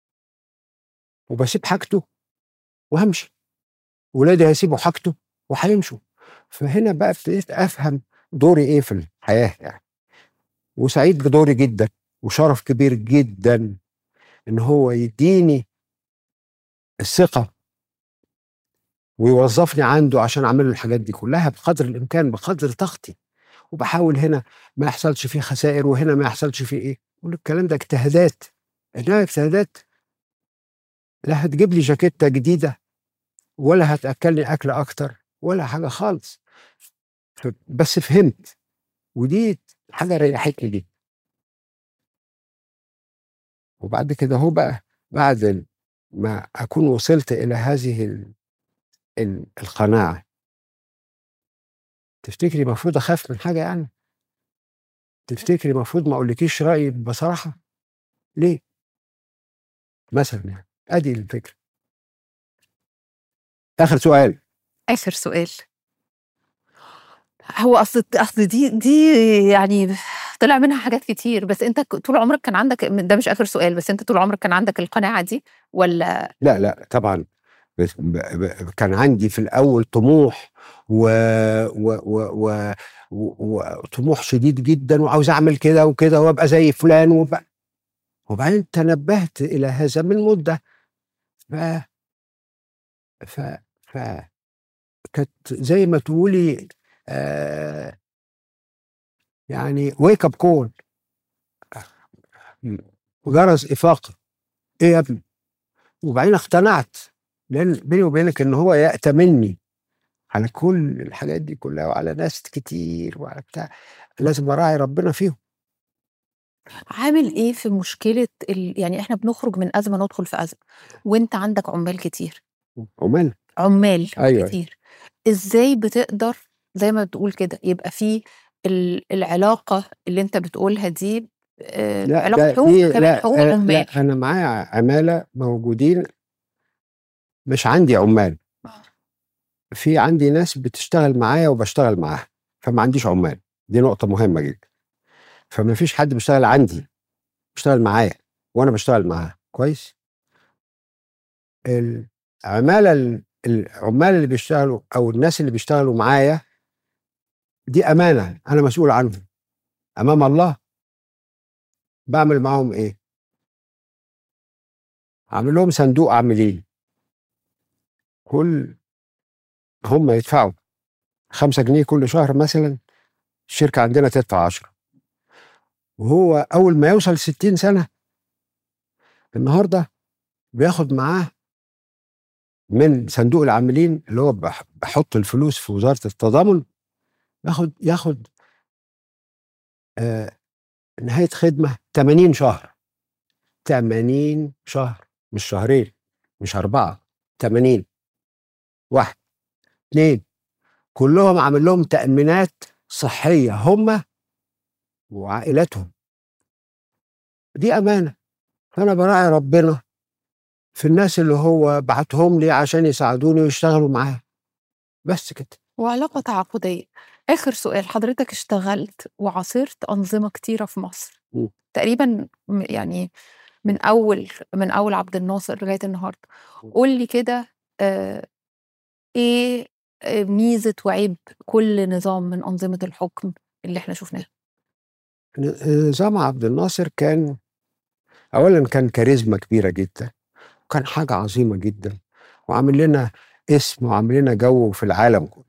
وبسيب حاجته وهمشي ولادي هيسيبوا حاجته وهيمشوا فهنا بقى ابتديت افهم دوري ايه في الحياه يعني وسعيد بدوري جدا وشرف كبير جدا ان هو يديني الثقه ويوظفني عنده عشان اعمل له الحاجات دي كلها بقدر الامكان بقدر طاقتي وبحاول هنا ما يحصلش فيه خسائر وهنا ما يحصلش فيه ايه كل الكلام ده اجتهادات انها اجتهادات لا هتجيب لي جاكيته جديده ولا هتاكلني اكل اكتر ولا حاجه خالص ف- بس فهمت ودي حاجه ريحتني جدا وبعد كده هو بقى بعد ال- ما اكون وصلت الى هذه ال- ال- القناعه تفتكري المفروض اخاف من حاجه يعني تفتكري المفروض ما اقولكيش رايي بصراحه ليه مثلا يعني ادي الفكره اخر سؤال اخر سؤال هو اصل اصل دي دي يعني طلع منها حاجات كتير بس انت ك- طول عمرك كان عندك ده مش اخر سؤال بس انت طول عمرك كان عندك القناعه دي ولا لا لا طبعا بس ب- ب- كان عندي في الاول طموح و... و... و... و... و... وطموح شديد جدا وعاوز اعمل كده وكده وابقى زي فلان وب... وبعدين تنبهت الى هذا من مده ف ف ف كانت زي ما تقولي آه يعني ويك اب كول جرس افاقه ايه يا ابني وبعدين اقتنعت لان بيني وبينك ان هو يأتمني على كل الحاجات دي كلها وعلى ناس كتير وعلى بتاع لازم اراعي ربنا فيهم عامل ايه في مشكله ال... يعني احنا بنخرج من ازمه ندخل في ازمه وانت عندك عمال كتير ومال عمال أيوة. كتير ازاي بتقدر زي ما بتقول كده يبقى في ال- العلاقه اللي انت بتقولها دي آه، لا علاقه ده حقوق دي كمان لا, حقوق لا, عمال لا انا معايا عماله موجودين مش عندي عمال آه. في عندي ناس بتشتغل معايا وبشتغل معاها فما عنديش عمال دي نقطه مهمه جدا فما فيش حد بيشتغل عندي بيشتغل معايا وانا بشتغل معاه كويس العماله ال- العمال اللي بيشتغلوا او الناس اللي بيشتغلوا معايا دي امانه انا مسؤول عنهم امام الله بعمل معاهم ايه عامل لهم صندوق عاملين كل هم يدفعوا خمسة جنيه كل شهر مثلا الشركة عندنا تدفع عشرة وهو أول ما يوصل ستين سنة النهاردة بياخد معاه من صندوق العاملين اللي هو بح- بحط الفلوس في وزارة التضامن ياخد ياخد آه نهاية خدمة 80 شهر 80 شهر مش شهرين مش أربعة 80 واحد اثنين كلهم عامل لهم تأمينات صحية هم وعائلاتهم دي أمانة فأنا براعي ربنا في الناس اللي هو بعتهم لي عشان يساعدوني ويشتغلوا معاه بس كده وعلاقة تعاقدية آخر سؤال حضرتك اشتغلت وعاصرت أنظمة كتيرة في مصر م. تقريبا م- يعني من أول من أول عبد الناصر لغاية النهاردة م. قول لي كده آه إيه آه، ميزة وعيب كل نظام من أنظمة الحكم اللي احنا شفناها نظام عبد الناصر كان أولا كان كاريزما كبيرة جدا وكان حاجة عظيمة جدا وعامل لنا اسم وعامل لنا جو في العالم كله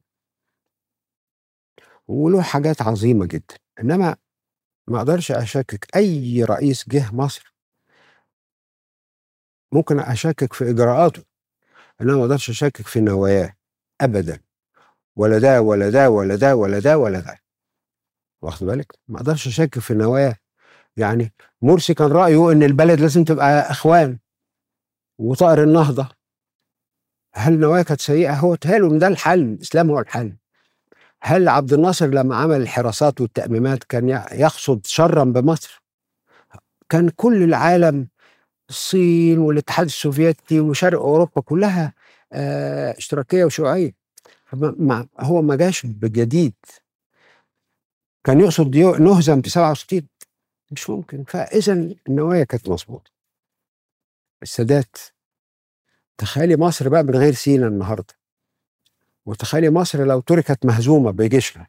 وله حاجات عظيمة جدا إنما ما أقدرش أشكك أي رئيس جه مصر ممكن أشكك في إجراءاته انا ما اقدرش اشكك في نواياه ابدا ولا ده ولا ده ولا ده ولا ده ولا ده واخد بالك ما اقدرش اشكك في نواياه يعني مرسي كان رايه ان البلد لازم تبقى اخوان وطائر النهضه هل نوايا كانت سيئه هو تهيأله ان ده الحل الاسلام هو الحل هل عبد الناصر لما عمل الحراسات والتأميمات كان يقصد شرا بمصر كان كل العالم الصين والاتحاد السوفيتي وشرق اوروبا كلها اه اشتراكيه وشيوعيه فما هو ما جاش بجديد كان يقصد نهزم في 67 مش ممكن فاذا النوايا كانت مظبوطه السادات تخيلي مصر بقى من غير سينا النهارده وتخيلي مصر لو تركت مهزومه بجيشها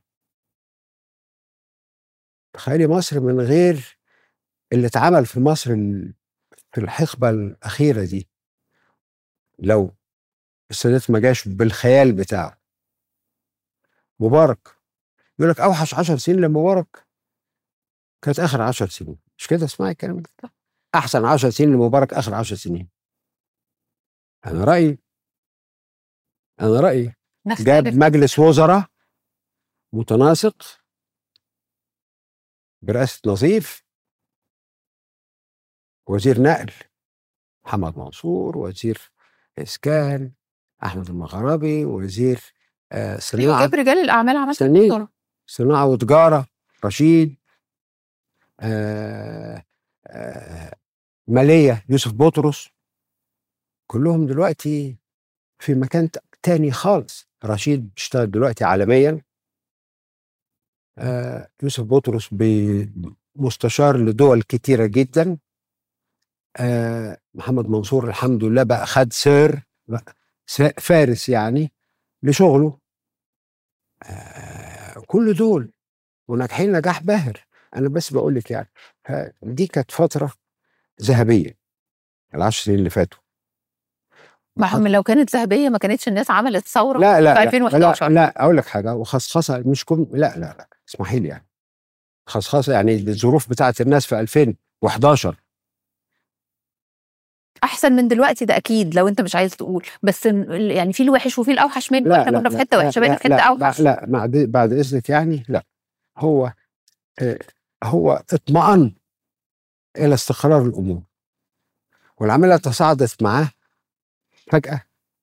تخيلي مصر من غير اللي اتعمل في مصر في الحقبه الاخيره دي لو السادات ما جاش بالخيال بتاعه مبارك يقول لك اوحش 10 سنين لمبارك كانت اخر 10 سنين مش كده اسمعي الكلام ده احسن 10 سنين لمبارك اخر 10 سنين انا رايي انا رايي جاب مجلس وزراء متناسق برئاسه نظيف وزير نقل محمد منصور وزير اسكان احمد المغربي وزير آه صناعه جاب رجال الاعمال عملت صناعه صناعه وتجاره رشيد آه آه ماليه يوسف بطرس كلهم دلوقتي في مكان تاني خالص رشيد بيشتغل دلوقتي عالميا آه يوسف بطرس مستشار لدول كتيرة جدا آه محمد منصور الحمد لله بقى خد سير بقى فارس يعني لشغله آه كل دول وناجحين نجاح باهر انا بس بقول لك يعني دي كانت فتره ذهبيه العشر سنين اللي فاتوا ما هم لو كانت ذهبيه ما كانتش الناس عملت ثوره لا لا في 2011 لا, لا اقول لك حاجه وخصخصه مش كم لا لا لا اسمحي لي يعني خصخصه يعني الظروف بتاعت الناس في 2011 احسن من دلوقتي ده اكيد لو انت مش عايز تقول بس يعني في الوحش وفي الاوحش منه لا احنا لا كنا في لا حته لا وحشه بقينا لا في حته لا اوحش لا بعد بعد اذنك يعني لا هو آه، هو اطمأن الى استقرار الامور والعمليه تصاعدت معاه فجاه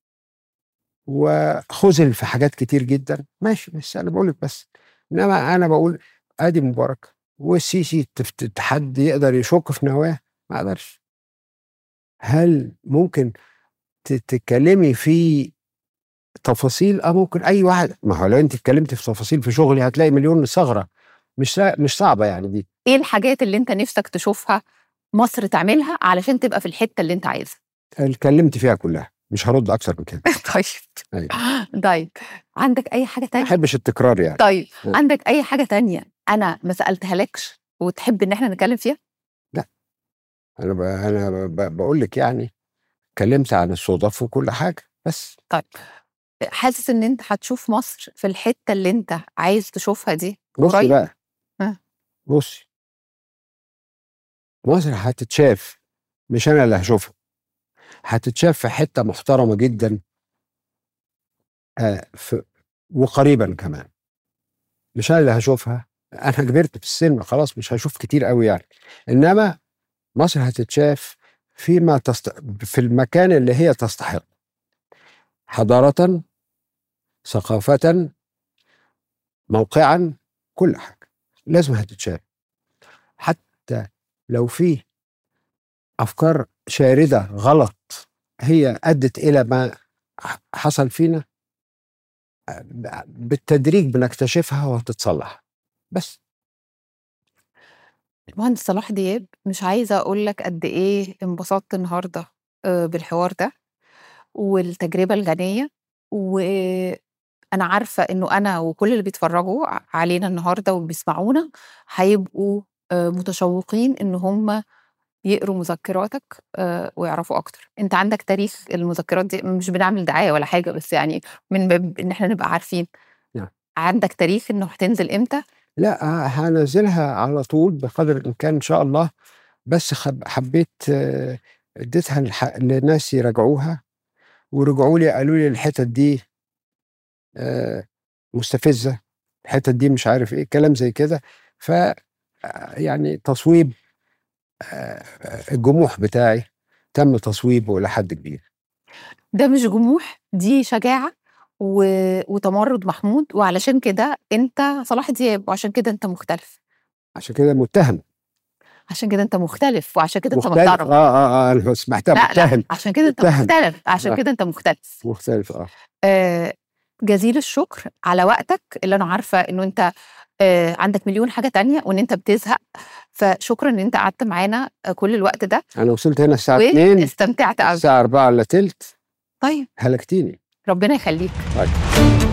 وخذل في حاجات كتير جدا ماشي بس انا بقول لك بس انما انا بقول ادي مبارك والسيسي تفت- حد يقدر يشك في نواه ما قدرش هل ممكن ت- تتكلمي في تفاصيل اه ممكن اي واحد ما هو لو انت اتكلمتي في تفاصيل في شغلي هتلاقي مليون ثغره مش سا- مش صعبه يعني دي ايه الحاجات اللي انت نفسك تشوفها مصر تعملها علشان تبقى في الحته اللي انت عايزها اتكلمت فيها كلها مش هرد اكثر من كده طيب أيوة. طيب عندك اي حاجه ما تانية احبش التكرار يعني طيب أه. عندك اي حاجه تانية انا ما سالتهالكش وتحب ان احنا نتكلم فيها انا ب... انا ب... بقول لك يعني اتكلمت عن الصدف وكل حاجه بس طيب حاسس ان انت هتشوف مصر في الحته اللي انت عايز تشوفها دي بصي قريب؟ بقى ها. بصي مصر هتتشاف مش انا اللي هشوفها هتتشاف في حته محترمه جدا آه في وقريبا كمان مش انا اللي هشوفها انا كبرت في السن خلاص مش هشوف كتير قوي يعني انما مصر هتتشاف فيما تست... في المكان اللي هي تستحق حضارة ثقافة موقعا كل حاجة لازم هتتشاف حتى لو في أفكار شاردة غلط هي أدت إلى ما ح- حصل فينا بالتدريج بنكتشفها وهتتصلح بس المهندس صلاح دياب مش عايزه اقول لك قد ايه انبسطت النهارده آه، بالحوار ده والتجربه الغنيه وانا عارفه انه انا وكل اللي بيتفرجوا ع- علينا النهارده وبيسمعونا هيبقوا آه، متشوقين ان هم يقروا مذكراتك آه، ويعرفوا اكتر انت عندك تاريخ المذكرات دي مش بنعمل دعايه ولا حاجه بس يعني من باب ان احنا نبقى عارفين نعم. عندك تاريخ انه هتنزل امتى لا آه، هنزلها على طول بقدر الإمكان إن شاء الله بس خب- حبيت آه، اديتها للح- لناس يراجعوها ورجعوا لي قالوا لي الحتت دي آه، مستفزه الحتت دي مش عارف ايه كلام زي كده ف آه، يعني تصويب آه، الجموح بتاعي تم تصويبه الى حد كبير ده مش جموح دي شجاعة و... وتمرد محمود وعلشان كده انت صلاح دياب وعشان كده انت مختلف عشان كده متهم عشان كده انت مختلف وعشان كده انت مختلف اه محترم اه اه انا سمعتها لا لا متهم عشان كده انت متهم. مختلف عشان آه. كده انت مختلف مختلف اه آه جزيل الشكر على وقتك اللي انا عارفه انه انت آه عندك مليون حاجه تانية وان انت بتزهق فشكرا ان انت قعدت معانا آه، كل الوقت ده انا وصلت هنا الساعه 2 واستمتعت قوي الساعه 4 الا تلت طيب هلكتيني ربنا يخليك طيب